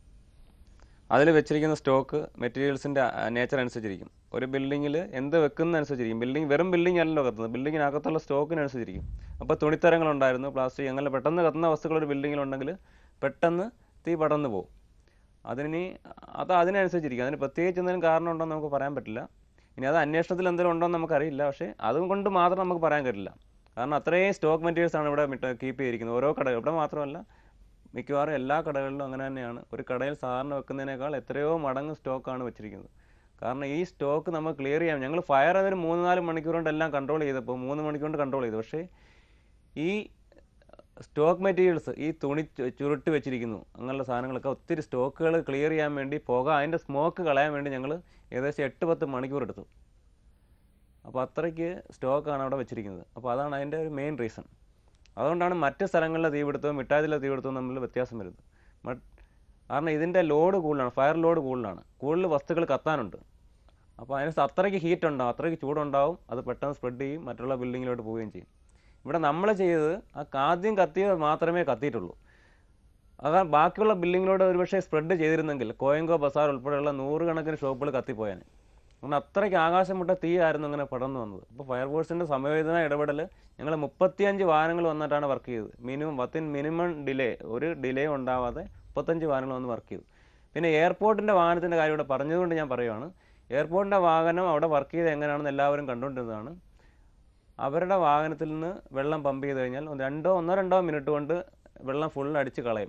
അതിൽ വെച്ചിരിക്കുന്ന സ്റ്റോക്ക് മെറ്റീരിയൽസിൻ്റെ നേച്ചർ അനുസരിച്ചിരിക്കും ഒരു ബിൽഡിങ്ങിൽ എന്ത് വെക്കുന്നതനുസരിച്ചിരിക്കും ബിൽഡിംഗ് വെറും ബിൽഡിംഗ് അല്ലല്ലോ കത്തുന്നത് ബിൽഡിങ്ങിനകത്തുള്ള സ്റ്റോക്കിനനുസരിച്ചിരിക്കും അപ്പോൾ തുണിത്തരങ്ങളുണ്ടായിരുന്നു പ്ലാസ്റ്റിക് അങ്ങനെ പെട്ടെന്ന് കത്തുന്ന വസ്തുക്കൾ ഒരു ബിൽഡിങ്ങിലുണ്ടെങ്കിൽ പെട്ടെന്ന് തീ പടർന്നു പോകും അതിനി അത് അതിനനുസരിച്ചിരിക്കും അതിന് പ്രത്യേകിച്ച് എന്തെങ്കിലും കാരണം ഉണ്ടോ എന്ന് നമുക്ക് പറയാൻ പറ്റില്ല ഇനി അത് അന്വേഷണത്തിൽ എന്തെങ്കിലും ഉണ്ടോ എന്ന് നമുക്കറിയില്ല പക്ഷേ അതുകൊണ്ട് മാത്രം നമുക്ക് പറയാൻ പറ്റില്ല കാരണം അത്രയും സ്റ്റോക്ക് മെറ്റീരിയൽസ് ആണ് ഇവിടെ കീപ്പ് ചെയ്തിരിക്കുന്നത് ഓരോ കടകൾ ഇവിടെ മാത്രമല്ല മിക്കവാറും എല്ലാ കടകളിലും അങ്ങനെ തന്നെയാണ് ഒരു കടയിൽ സാധാരണ വെക്കുന്നതിനേക്കാൾ എത്രയോ മടങ്ങ് സ്റ്റോക്കാണ് വെച്ചിരിക്കുന്നത് കാരണം ഈ സ്റ്റോക്ക് നമ്മൾ ക്ലിയർ ചെയ്യാം ഞങ്ങൾ ഫയർ അതൊരു മൂന്ന് നാല് മണിക്കൂർ കൊണ്ട് എല്ലാം കൺട്രോൾ ചെയ്തപ്പോൾ മൂന്ന് മണിക്കൂർ കൊണ്ട് കൺട്രോൾ ചെയ്തു പക്ഷേ ഈ സ്റ്റോക്ക് മെറ്റീരിയൽസ് ഈ തുണി ചു- ചുരുട്ടി വെച്ചിരിക്കുന്നു അങ്ങനെയുള്ള സാധനങ്ങളൊക്കെ ഒത്തിരി സ്റ്റോക്കുകൾ ക്ലിയർ ചെയ്യാൻ വേണ്ടി പുക അതിൻ്റെ സ്മോക്ക് കളയാൻ വേണ്ടി ഞങ്ങൾ ഏകദേശം എട്ട് പത്ത് മണിക്കൂർ എടുത്തു അപ്പോൾ അത്രയ്ക്ക് സ്റ്റോക്കാണ് അവിടെ വെച്ചിരിക്കുന്നത് അപ്പോൾ അതാണ് അതിൻ്റെ ഒരു മെയിൻ റീസൺ അതുകൊണ്ടാണ് മറ്റ് സ്ഥലങ്ങളിലെ തീപിടുത്തവും മിഠായിലെ തീപിടുത്തവും തമ്മിൽ വ്യത്യാസം വരുന്നത് മറ്റ് കാരണം ഇതിൻ്റെ ലോഡ് കൂടുതലാണ് ഫയർ ലോഡ് കൂടുതലാണ് കൂടുതൽ വസ്തുക്കൾ കത്താനുണ്ട് അപ്പോൾ അതിന് അത്രയ്ക്ക് ഹീറ്റ് ഉണ്ടാവും അത്രയ്ക്ക് ചൂടുണ്ടാവും അത് പെട്ടെന്ന് സ്പ്രെഡ് ചെയ്യും മറ്റുള്ള ബിൽഡിങ്ങിലോട്ട് പോവുകയും ചെയ്യും ഇവിടെ നമ്മൾ ചെയ്തത് ആ ആദ്യം കത്തിയത് മാത്രമേ കത്തിയിട്ടുള്ളൂ അതാ ബാക്കിയുള്ള ബിൽഡിങ്ങിലൂടെ ഒരുപക്ഷെ സ്പ്രെഡ് ചെയ്തിരുന്നെങ്കിൽ കോയങ്കോ ബസാർ ഉൾപ്പെടെയുള്ള നൂറുകണക്കിന് ഷോപ്പുകൾ കത്തിപ്പോയാന് കാരണം അത്രയ്ക്ക് ആകാശം മുട്ട തീ ആയിരുന്നു അങ്ങനെ പടർന്നു വന്നത് അപ്പോൾ ഫയർഫോഴ്സിൻ്റെ സമയോചിത ഇടപെടൽ ഞങ്ങൾ മുപ്പത്തിയഞ്ച് വാഹനങ്ങൾ വന്നിട്ടാണ് വർക്ക് ചെയ്തത് മിനിമം പത്തിന് മിനിമം ഡിലേ ഒരു ഡിലേ ഉണ്ടാവാതെ മുപ്പത്തഞ്ച് വാഹനങ്ങൾ വന്ന് വർക്ക് ചെയ്തു പിന്നെ എയർപോർട്ടിൻ്റെ വാഹനത്തിൻ്റെ കാര്യം ഇവിടെ പറഞ്ഞതുകൊണ്ട് ഞാൻ പറയുവാണ് എയർപോർട്ടിൻ്റെ വാഹനം അവിടെ വർക്ക് ചെയ്ത് എങ്ങനെയാണെന്ന് എല്ലാവരും കണ്ടുകൊണ്ടിരുന്നതാണ് അവരുടെ വാഹനത്തിൽ നിന്ന് വെള്ളം പമ്പ് ചെയ്ത് കഴിഞ്ഞാൽ ഒന്ന് രണ്ടോ ഒന്നോ രണ്ടോ മിനിറ്റ് കൊണ്ട് വെള്ളം ഫുൾ അടിച്ച് കളയും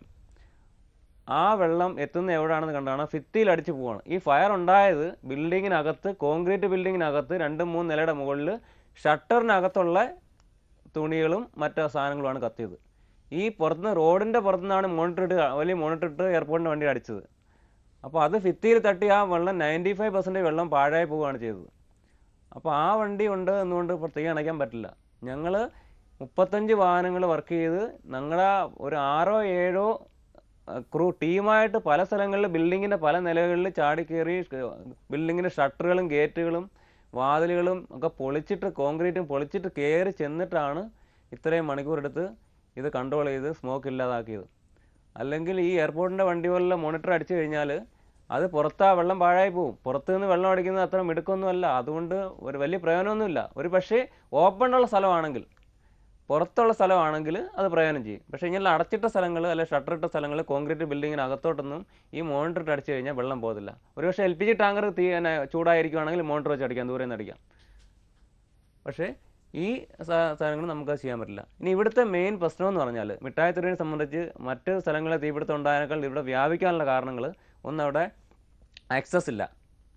ആ വെള്ളം എത്തുന്ന എവിടെയാണെന്ന് കണ്ടാണ് ഭിത്തിയിൽ അടിച്ച് പോവാണ് ഈ ഫയർ ഉണ്ടായത് ബിൽഡിങ്ങിനകത്ത് കോൺക്രീറ്റ് ബിൽഡിങ്ങിനകത്ത് രണ്ട് മൂന്ന് നിലയുടെ മുകളിൽ ഷട്ടറിനകത്തുള്ള തുണികളും മറ്റു സാധനങ്ങളുമാണ് കത്തിയത് ഈ പുറത്തുനിന്ന് റോഡിൻ്റെ പുറത്തുനിന്നാണ് മോണിറ്റർ ഇട്ട് വലിയ മോണിറ്റർ ഇട്ട് എയർപോർട്ടിൻ്റെ വണ്ടി അടിച്ചത് അപ്പോൾ അത് ഭിത്തിയിൽ തട്ടി ആ വെള്ളം നയൻറ്റി ഫൈവ് പെർസെൻറ്റേജ് വെള്ളം പാഴായി പോവുകയാണ് ചെയ്തത് അപ്പോൾ ആ വണ്ടി ഉണ്ട് എന്നുകൊണ്ട് ഇപ്പോൾ തീ അണയ്ക്കാൻ പറ്റില്ല ഞങ്ങൾ മുപ്പത്തഞ്ച് വാഹനങ്ങൾ വർക്ക് ചെയ്ത് ഞങ്ങളുടെ ഒരു ആറോ ഏഴോ ക്രൂ ടീമായിട്ട് പല സ്ഥലങ്ങളിൽ ബിൽഡിങ്ങിൻ്റെ പല നിലകളിൽ ചാടിക്കയറി ബിൽഡിങ്ങിൻ്റെ ഷട്ടറുകളും ഗേറ്റുകളും വാതിലുകളും ഒക്കെ പൊളിച്ചിട്ട് കോൺക്രീറ്റും പൊളിച്ചിട്ട് കയറി ചെന്നിട്ടാണ് ഇത്രയും മണിക്കൂറെടുത്ത് ഇത് കൺട്രോൾ ചെയ്ത് സ്മോക്ക് ഇല്ലാതാക്കിയത് അല്ലെങ്കിൽ ഈ എയർപോർട്ടിൻ്റെ വണ്ടി പോലുള്ള മോണിറ്റർ അടിച്ചു കഴിഞ്ഞാൽ അത് പുറത്താ വെള്ളം പാഴായി പോകും പുറത്തു നിന്ന് വെള്ളം അടിക്കുന്നത് അത്ര മിടുക്കൊന്നുമല്ല അതുകൊണ്ട് ഒരു വലിയ പ്രയോജനമൊന്നുമില്ല ഒരു പക്ഷേ ഓപ്പണുള്ള സ്ഥലമാണെങ്കിൽ പുറത്തുള്ള സ്ഥലമാണെങ്കിൽ അത് പ്രയോജനം ചെയ്യും പക്ഷേ ഇങ്ങനെ അടച്ചിട്ട സ്ഥലങ്ങൾ അല്ലെങ്കിൽ ഷട്ടറിട്ട സ്ഥലങ്ങൾ കോൺക്രീറ്റ് ബിൽഡിങ്ങിനകത്തോട്ടൊന്നും ഈ മോണിറ്റർ ഇട്ട് അടിച്ചു കഴിഞ്ഞാൽ വെള്ളം പോകത്തില്ല ഒരു പക്ഷേ എൽ പി ജി ടാങ്കർ തീ തന്നെ ചൂടായിരിക്കുവാണെങ്കിൽ മോണിറ്റർ വെച്ച് അടിക്കാം ദൂരെ നിന്ന് അടിക്കാം പക്ഷേ ഈ സാധനങ്ങൾ നമുക്കത് ചെയ്യാൻ പറ്റില്ല ഇനി ഇവിടുത്തെ മെയിൻ പ്രശ്നം എന്ന് പറഞ്ഞാൽ മിഠായി തെരുവിനെ സംബന്ധിച്ച് മറ്റ് സ്ഥലങ്ങളിലെ തീപിടുത്തം ഉണ്ടായതിനേക്കാൾ ഇവിടെ വ്യാപിക്കാനുള്ള കാരണങ്ങൾ ഒന്ന് അവിടെ ആക്സസ് ഇല്ല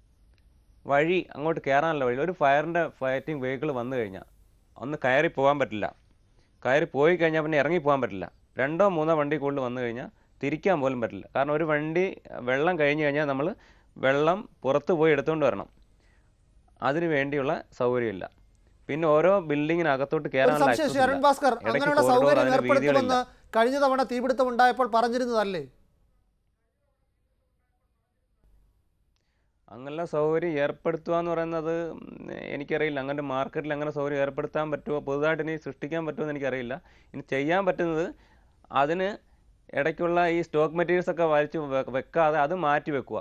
വഴി അങ്ങോട്ട് കയറാനുള്ള വഴി ഒരു ഫയറിൻ്റെ ഫയറ്റിംഗ് വെഹിക്കിൾ വന്നു കഴിഞ്ഞാൽ ഒന്ന് കയറി പോകാൻ പറ്റില്ല കയറി പോയി കഴിഞ്ഞാൽ പിന്നെ ഇറങ്ങി പോകാൻ പറ്റില്ല രണ്ടോ മൂന്നോ വണ്ടി കൂടുതൽ വന്നു കഴിഞ്ഞാൽ തിരിക്കാൻ പോലും പറ്റില്ല കാരണം ഒരു വണ്ടി വെള്ളം കഴിഞ്ഞ് കഴിഞ്ഞാൽ നമ്മൾ വെള്ളം പുറത്ത് പോയി എടുത്തുകൊണ്ട് വരണം അതിന് വേണ്ടിയുള്ള സൗകര്യമില്ല പിന്നെ ഓരോ ബിൽഡിങ്ങിനകത്തോട്ട് ഒരു കയറാനുള്ള സംശയം access ശ്രീ അരുൺ ഇല്ല. ഭാസ്കർ ഇടയ്ക്ക് അങ്ങനെയുള്ള corridor, സൗകര്യം അതിന് വീതികളില്ല. ഏർപ്പെടുത്തുമെന്ന് കഴിഞ്ഞ തവണ തീപിടുത്തം ഉണ്ടായപ്പോൾ പറഞ്ഞിരുന്നതല്ലേ അങ്ങനെയുള്ള സൗകര്യം ഏർപ്പെടുത്തുക എന്ന് പറയുന്നത് ഉം, എനിക്കറിയില്ല അങ്ങനെ മാർക്കറ്റിൽ അങ്ങനെ സൗകര്യം ഏർപ്പെടുത്താൻ പറ്റുമോ പുതുതായിട്ട് ഇനി സൃഷ്ടിക്കാൻ പറ്റുമോ എന്ന് എനിക്കറിയില്ല ഇനി ചെയ്യാൻ പറ്റുന്നത് അതിന് ഇടയ്ക്കുള്ള ഈ സ്റ്റോക്ക് മെറ്റീരിയൽസ് ഒക്കെ വലിച്ച് വെ- വെക്കാതെ അത് മാറ്റി വെക്കുക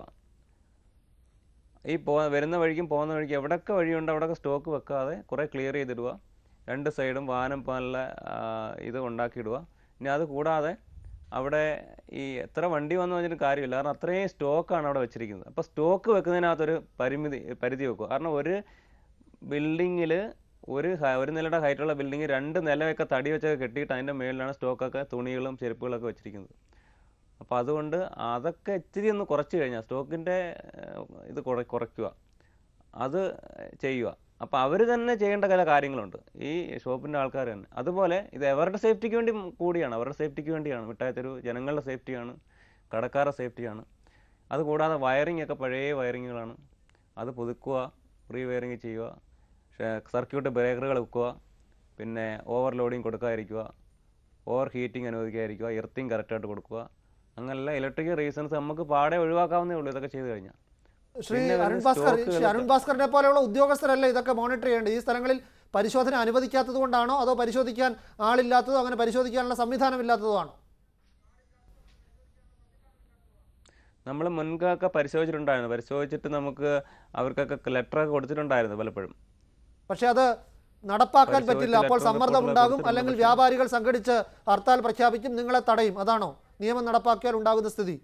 ഈ പോ വരുന്ന വഴിക്കും പോകുന്ന വഴിക്കും എവിടെയൊക്കെ വഴിയുണ്ട് അവിടെയൊക്കെ സ്റ്റോക്ക് വെക്കാതെ കുറേ ക്ലിയർ ചെയ്തിടുക രണ്ട് സൈഡും വാഹനം പോകാനുള്ള ആ, ഇത് ഉണ്ടാക്കിയിടുക ഇനി അത് കൂടാതെ അവിടെ ഈ എത്ര വണ്ടി വന്നു പറഞ്ഞിട്ട് കാര്യമില്ല കാരണം അത്രയും സ്റ്റോക്കാണ് അവിടെ വെച്ചിരിക്കുന്നത് അപ്പോൾ സ്റ്റോക്ക് വെക്കുന്നതിനകത്തൊരു പരിമിതി പരിധി വെക്കുക കാരണം ഒരു ബിൽഡിങ്ങിൽ ഒരു ഹ- ഒരു നിലയുടെ ഹൈറ്റുള്ള ബിൽഡിങ് രണ്ട് നിലയൊക്കെ തടി വെച്ചൊക്കെ കെട്ടിയിട്ട് അതിൻ്റെ മുകളിലാണ് സ്റ്റോക്കൊക്കെ തുണികളും ചെരുപ്പുകളൊക്കെ വെച്ചിരിക്കുന്നത് അപ്പോൾ അതുകൊണ്ട് അതൊക്കെ ഇച്ചിരി ഒന്ന് കുറച്ച് കഴിഞ്ഞാൽ സ്റ്റോക്കിൻ്റെ ഇത് കുറ കുറയ്ക്കുക അത് ചെയ്യുക അപ്പോൾ അവർ തന്നെ ചെയ്യേണ്ട ചില കാര്യങ്ങളുണ്ട് ഈ ഷോപ്പിൻ്റെ ആൾക്കാർ തന്നെ അതുപോലെ ഇത് അവരുടെ സേഫ്റ്റിക്ക് വേണ്ടി കൂടിയാണ് അവരുടെ സേഫ്റ്റിക്ക് വേണ്ടിയാണ് മിഠായി തെരുവ് ജനങ്ങളുടെ സേഫ്റ്റിയാണ് കടക്കാരുടെ സേഫ്റ്റിയാണ് അതുകൂടാതെ വയറിംഗ് ഒക്കെ പഴയ വയറിങ്ങുകളാണ് അത് പുതുക്കുക റീ വയറിങ് ചെയ്യുക സർക്യൂട്ട് ബ്രേക്കറുകൾ വെക്കുക പിന്നെ ഓവർലോഡിങ് കൊടുക്കാതിരിക്കുക ഓവർ ഹീറ്റിംഗ് അനുവദിക്കാതിരിക്കുക എർത്തിങ് കറക്റ്റായിട്ട് കൊടുക്കുക അങ്ങനെയുള്ള ഇലക്ട്രിക്കൽ റീസൺസ് നമുക്ക് പാടെ ഒഴിവാക്കാവുന്നേ ഉള്ളൂ ഇതൊക്കെ ചെയ്തു കഴിഞ്ഞാൽ ശ്രീ പിന്നെ അരുൺ വരുന്ന ഭാസ്കർ ശ്രീ സ്റ്റോക്കുകളൊക്കെ- അരുൺ ഭാസ്കറിനെ പോലെയുള്ള ഉദ്യോഗസ്ഥരല്ലേ ഇതൊക്കെ മോണിറ്റർ ചെയ്യേണ്ടത് ഈ സ്ഥലങ്ങളിൽ പരിശോധന അനുവദിക്കാത്തത് കൊണ്ടാണോ അതോ പരിശോധിക്കാൻ ആളില്ലാത്തതോ അങ്ങനെ പരിശോധിക്കാനുള്ള സംവിധാനം ഇല്ലാത്തതോ ആണോ നമ്മൾ മുൻകൊക്കെ പരിശോധിച്ചിട്ടുണ്ടായിരുന്നു പരിശോധിച്ചിട്ട് നമുക്ക് അവർക്കൊക്കെ ലെറ്ററൊക്കെ കൊടുത്തിട്ടുണ്ടായിരുന്നു പലപ്പോഴും പക്ഷേ അത് നടപ്പാക്കാൻ പരിശോധിച്ച് പറ്റില്ല അപ്പോൾ letter സമ്മർദ്ദം report ഉണ്ടാകും കൊടുത്തിട്ടുണ്ട് അല്ലെങ്കിൽ പക്ഷേ- വ്യാപാരികൾ സംഘടിച്ച് ഹർത്താൽ പ്രഖ്യാപിക്കും നിങ്ങളെ തടയും അതാണോ നിയമം നടപ്പാക്കിയാൽ ഉണ്ടാകുന്ന സ്ഥിതി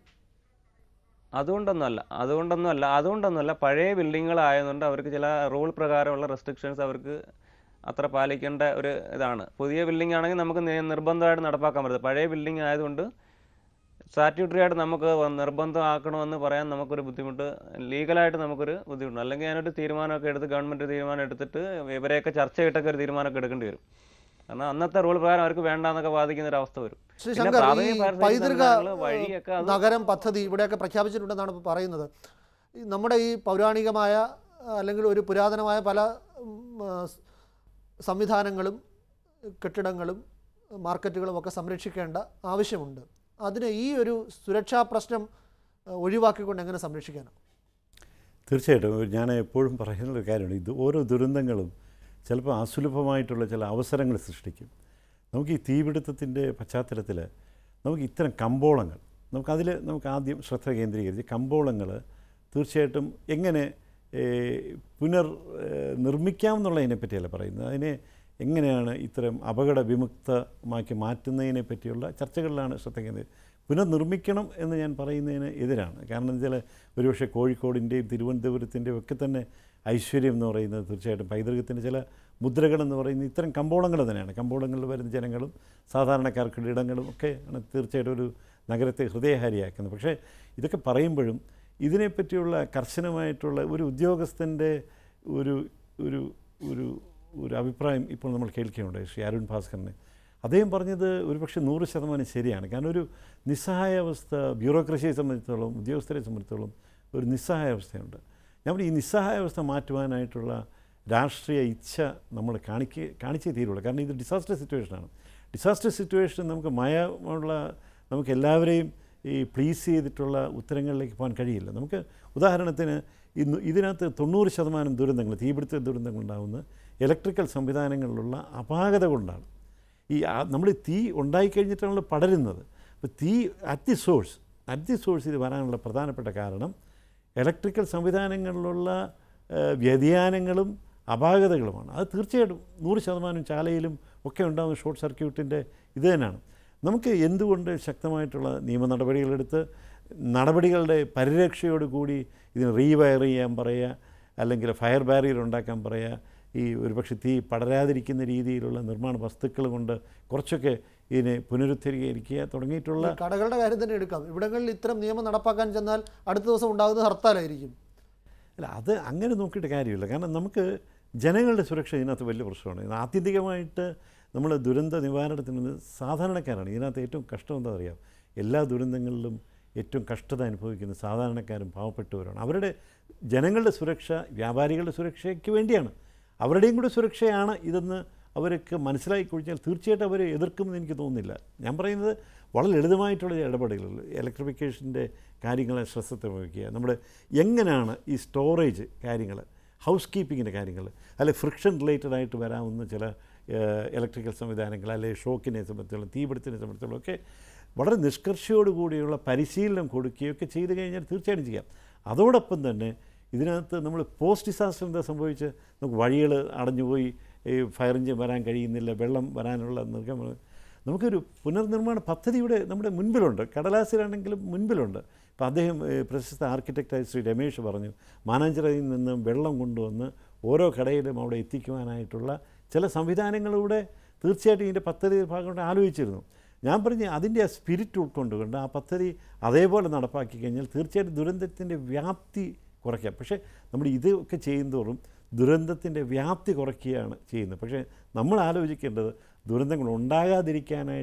അതുകൊണ്ടൊന്നുമല്ല അതുകൊണ്ടൊന്നുമല്ല അതുകൊണ്ടൊന്നുമല്ല പഴയ ബിൽഡിങ്ങുകളായതുകൊണ്ട് അവർക്ക് ചില റൂൾ പ്രകാരമുള്ള റെസ്ട്രിക്ഷൻസ് അവർക്ക് അത്ര പാലിക്കേണ്ട ഒരു ഇതാണ് പുതിയ ബിൽഡിംഗ് ആണെങ്കിൽ നമുക്ക് നി- നിർബന്ധമായിട്ട് നടപ്പാക്കാൻ പറ്റും പഴയ ബിൽഡിംഗ് ആയതുകൊണ്ട് സ്റ്റാറ്റ്യൂട്ടറി ആയിട്ട് നമുക്ക് വ- നിർബന്ധമാക്കണമെന്ന് പറയാൻ നമുക്കൊരു ബുദ്ധിമുട്ട് ലീഗലായിട്ട് നമുക്കൊരു ബുദ്ധിമുട്ടുണ്ട് അല്ലെങ്കിൽ അതിനൊരു തീരുമാനമൊക്കെ എടുത്ത് ഗവൺമെൻറ് തീരുമാനം എടുത്തിട്ട് ഇവരെയൊക്കെ ചർച്ച ചെയ്തിട്ടൊക്കെ ഒരു തീരുമാനമൊക്കെ എടുക്കേണ്ടി വരും കാരണം അന്നത്തെ റൂൾ പ്രകാരം അവർക്ക് വേണ്ടാന്നൊക്കെ ബാധിക്കുന്ന ഒരു അവസ്ഥ വരും ശ്രീ പിന്നെ ശങ്കർ ഈ പ്രാഥമിക പാരിസ്ഥിതിക പൈതൃക സംവിധാനങ്ങള് വഴിയൊക്കെ അത് നഗരം പദ്ധതി ഇവിടെയൊക്കെ പ്രഖ്യാപിച്ചിട്ടുണ്ടെന്നാണ് ഇപ്പോൾ പറയുന്നത് ഈ നമ്മുടെ ഈ പൗരാണികമായ ആ, അല്ലെങ്കിൽ ഒരു പുരാതനമായ പല ഉം, ആ, സ് സംവിധാനങ്ങളും കെട്ടിടങ്ങളും മാർക്കറ്റുകളും ഒക്കെ സംരക്ഷിക്കേണ്ട ആവശ്യമുണ്ട് അതിന് ഈ ഒരു സുരക്ഷാ പ്രശ്നം ആ, ഒഴിവാക്കിക്കൊണ്ട് എങ്ങനെ സംരക്ഷിക്കാനാണ് തീർച്ചയായിട്ടും ഞാൻ എപ്പോഴും പറയുന്ന ഒരു കാര്യമാണ് ഇത് ഓരോ ദുരന്തങ്ങളും ചിലപ്പോൾ അസുലഭമായിട്ടുള്ള ചില അവസരങ്ങൾ സൃഷ്ടിക്കും നമുക്ക് ഈ തീപിടുത്തത്തിൻ്റെ പശ്ചാത്തലത്തിൽ നമുക്ക് ഇത്തരം കമ്പോളങ്ങൾ നമുക്കതിൽ നമുക്ക് ആദ്യം ശ്രദ്ധ കേന്ദ്രീകരിച്ച് കമ്പോളങ്ങൾ തീർച്ചയായിട്ടും എങ്ങനെ ഏഹ്, പുനർ ഏഹ്, നിർമ്മിക്കാമെന്നുള്ളതിനെ പറ്റിയല്ല പറയുന്നത് അതിനെ എങ്ങനെയാണ് ഇത്തരം അപകട വിമുക്തമാക്കി മാറ്റുന്നതിനെ പറ്റിയുള്ള ചർച്ചകളിലാണ് ശ്രദ്ധ കേന്ദ്രീകരിച്ചത് പുനർനിർമ്മിക്കണം എന്ന് ഞാൻ പറയുന്നതിന് എതിരാണ് കാരണം എന്ന് വെച്ചാൽ ഒരുപക്ഷെ കോഴിക്കോടിൻ്റെയും തിരുവനന്തപുരത്തിൻ്റെയും ഒക്കെ തന്നെ ഐശ്വര്യം എന്ന് പറയുന്നത് തീർച്ചയായിട്ടും പൈതൃകത്തിൻ്റെ ചില മുദ്രകളെന്ന് പറയുന്നത് ഇത്തരം കമ്പോളങ്ങൾ തന്നെയാണ് കമ്പോളങ്ങളിൽ വരുന്ന ജനങ്ങളും സാധാരണക്കാർക്കുള്ള ഇടങ്ങളും ഒക്കെ ആണ് തീർച്ചയായിട്ടും ഒരു നഗരത്തെ ഹൃദയഹാരിയാക്കുന്നത് പക്ഷേ ഇതൊക്കെ പറയുമ്പോഴും ഇതിനെപ്പറ്റിയുള്ള കർശനമായിട്ടുള്ള ഒരു ഉദ്യോഗസ്ഥൻ്റെ ഒരു ഒരു ഒരു ഒരു അഭിപ്രായം ഇപ്പോൾ നമ്മൾ കേൾക്കുകയുണ്ടായി ശ്രീ അരുൺ ഭാസ്കറിനെ അദ്ദേഹം പറഞ്ഞത് ഒരുപക്ഷെ നൂറ് ശതമാനം ശരിയാണ് കാരണം ഒരു നിസ്സഹായാവസ്ഥ ബ്യൂറോക്രസിയെ സംബന്ധിച്ചിടത്തോളം ഉദ്യോഗസ്ഥരെ സംബന്ധിച്ചിടത്തോളം ഒരു നിസ്സഹായാവസ്ഥയുണ്ട് ഞാൻ പറഞ്ഞു, ഈ നിസ്സഹായാവസ്ഥ മാറ്റുവാനായിട്ടുള്ള രാഷ്ട്രീയ ഇച്ഛ നമ്മൾ കാണിക്ക കാണിച്ചേ തീരുള്ളൂ കാരണം ഇത് ഡിസാസ്റ്റർ സിറ്റുവേഷനാണ് ഡിസാസ്റ്റർ സിറ്റുവേഷൻ നമുക്ക് മയമുള്ള നമുക്ക് എല്ലാവരെയും ഈ പ്ലീസ് ചെയ്തിട്ടുള്ള ഉത്തരങ്ങളിലേക്ക് പോകാൻ കഴിയില്ല നമുക്ക് ഉദാഹരണത്തിന് ഇന്ന് ഇതിനകത്ത് തൊണ്ണൂറ് ശതമാനം ദുരന്തങ്ങൾ തീപിടുത്ത ദുരന്തങ്ങൾ ഉണ്ടാകുന്നത് ഇലക്ട്രിക്കൽ സംവിധാനങ്ങളിലുള്ള അപാകത കൊണ്ടാണ് ഈ നമ്മൾ തീ ഉണ്ടായിക്കഴിഞ്ഞിട്ടാണല്ലോ പടരുന്നത് അപ്പോൾ തീ at the source at the source ഇത് വരാനുള്ള പ്രധാനപ്പെട്ട കാരണം ഇലക്ട്രിക്കൽ സംവിധാനങ്ങളിലുള്ള ഏഹ്, വ്യതിയാനങ്ങളും അപാകതകളുമാണ് അത് തീർച്ചയായിട്ടും നൂറ് ശതമാനം ചാലയിലും ഒക്കെ ഉണ്ടാകുന്ന ഷോർട്ട് സർക്യൂട്ടിൻ്റെ ഇത് തന്നെയാണ് നമുക്ക് എന്തുകൊണ്ട് ശക്തമായിട്ടുള്ള നിയമ നടപടികളെടുത്ത് നടപടികളുടെ പരിരക്ഷയോട് കൂടി ഇതിന് റീവയർ ചെയ്യാൻ പറയുക അല്ലെങ്കിൽ ഫയർ ബാരിയർ ഉണ്ടാക്കാൻ പറയുക ഈ ഒരുപക്ഷെ തീ പടരാതിരിക്കുന്ന രീതിയിലുള്ള നിർമ്മാണ വസ്തുക്കൾ കൊണ്ട് കുറച്ചൊക്കെ ഇതിനെ പുനരുദ്ധരീകരിക്കുക തുടങ്ങിയിട്ടുള്ള ഈ കടകളുടെ കാര്യം തന്നെ എടുക്കാം ഇവിടങ്ങളിൽ ഇത്തരം നിയമം നടപ്പാക്കാൻ ചെന്നാൽ അടുത്ത ദിവസം ഉണ്ടാകുന്നത് ഹർത്താലായിരിക്കും അല്ല അത് അങ്ങനെ നോക്കിയിട്ട് കാര്യമില്ല കാരണം നമുക്ക് ജനങ്ങളുടെ സുരക്ഷ ഇതിനകത്ത് വലിയ പ്രശ്നമാണ് ഇത് ആത്യന്തികമായിട്ട് നമ്മൾ ദുരന്ത നിവാരണത്തിന് സാധാരണക്കാരാണ് ഇതിനകത്ത് ഏറ്റവും കഷ്ടം എന്താ അറിയാം എല്ലാ ദുരന്തങ്ങളിലും ഏറ്റവും കഷ്ടത അനുഭവിക്കുന്ന സാധാരണക്കാരും പാവപ്പെട്ടവരാണ് അവരുടെ ജനങ്ങളുടെ സുരക്ഷ വ്യാപാരികളുടെ സുരക്ഷയ്ക്ക് വേണ്ടിയാണ് അവരുടെയും കൂടെ സുരക്ഷയാണ് ഇതെന്ന് അവർക്ക് മനസ്സിലാക്കി കഴിഞ്ഞാൽ തീർച്ചയായിട്ടും അവർ എതിർക്കുമെന്ന് എനിക്ക് തോന്നുന്നില്ല ഞാൻ പറയുന്നത് വളരെ ലളിതമായിട്ടുള്ള ഇടപെടലുകൾ ഇലക്ട്രിഫിക്കേഷൻ്റെ കാര്യങ്ങളെ ശ്രദ്ധ വഹിക്കുക നമ്മുടെ എങ്ങനെയാണ് ഈ സ്റ്റോറേജ് കാര്യങ്ങൾ ഹൗസ് കീപ്പിങ്ങിൻ്റെ കാര്യങ്ങൾ അല്ലെ ഫ്രിക്ഷൻ റിലേറ്റഡ് ആയിട്ട് വരാവുന്ന ചില ഇലക്ട്രിക്കൽ സംവിധാനങ്ങൾ അല്ലെ ഷോക്കിനെ സംബന്ധിച്ചുള്ള തീപിടുത്തിനെ സംബന്ധിച്ചുള്ള ഒക്കെ വളരെ നിഷ്കർഷയോടുകൂടിയുള്ള പരിശീലനം കൊടുക്കുകയൊക്കെ ചെയ്തു കഴിഞ്ഞാൽ തീർച്ചയായിട്ടും ചെയ്യാം അതോടൊപ്പം തന്നെ ഇതിനകത്ത് നമ്മൾ പോസ്റ്റ് ഡിസാസ്റ്റർ എന്താ സംഭവിച്ച് നമുക്ക് വഴികൾ അടഞ്ഞുപോയി ഈ ഫയർ എഞ്ചിൻ വരാൻ കഴിയുന്നില്ല വെള്ളം വരാനുള്ള നിർഗം നമുക്കൊരു പുനർനിർമ്മാണ പദ്ധതി ഇവിടെ നമ്മുടെ മുൻപിലുണ്ട് കടലാസിലാണെങ്കിലും മുൻപിലുണ്ട് ഇപ്പോൾ അദ്ദേഹം ഏഹ്, പ്രശസ്ത ആർക്കിടെക്റ്റായ ശ്രീ രമേശ് പറഞ്ഞു മാനാഞ്ചിറയിൽ നിന്നും വെള്ളം കൊണ്ടുവന്ന് ഓരോ കടയിലും അവിടെ എത്തിക്കുവാനായിട്ടുള്ള ചില സംവിധാനങ്ങളിലൂടെ തീർച്ചയായിട്ടും ഇതിൻ്റെ പദ്ധതി ഭാഗമായിട്ട് ആലോചിച്ചിരുന്നു ഞാൻ പറഞ്ഞ അതിൻ്റെ ആ സ്പിരിറ്റ് ഉൾക്കൊണ്ടുകൊണ്ട് ആ പദ്ധതി അതേപോലെ നടപ്പാക്കി കഴിഞ്ഞാൽ തീർച്ചയായിട്ടും ദുരന്തത്തിൻ്റെ വ്യാപ്തി കുറയ്ക്കാം പക്ഷേ നമ്മൾ ഇതൊക്കെ ചെയ്യുന്തോറും ദുരന്തത്തിൻ്റെ വ്യാപ്തി കുറയ്ക്കുകയാണ് ചെയ്യുന്നത് പക്ഷേ നമ്മൾ ആലോചിക്കേണ്ടത് ദുരന്തങ്ങൾ ഉണ്ടാകാതിരിക്കാനായിട്ട്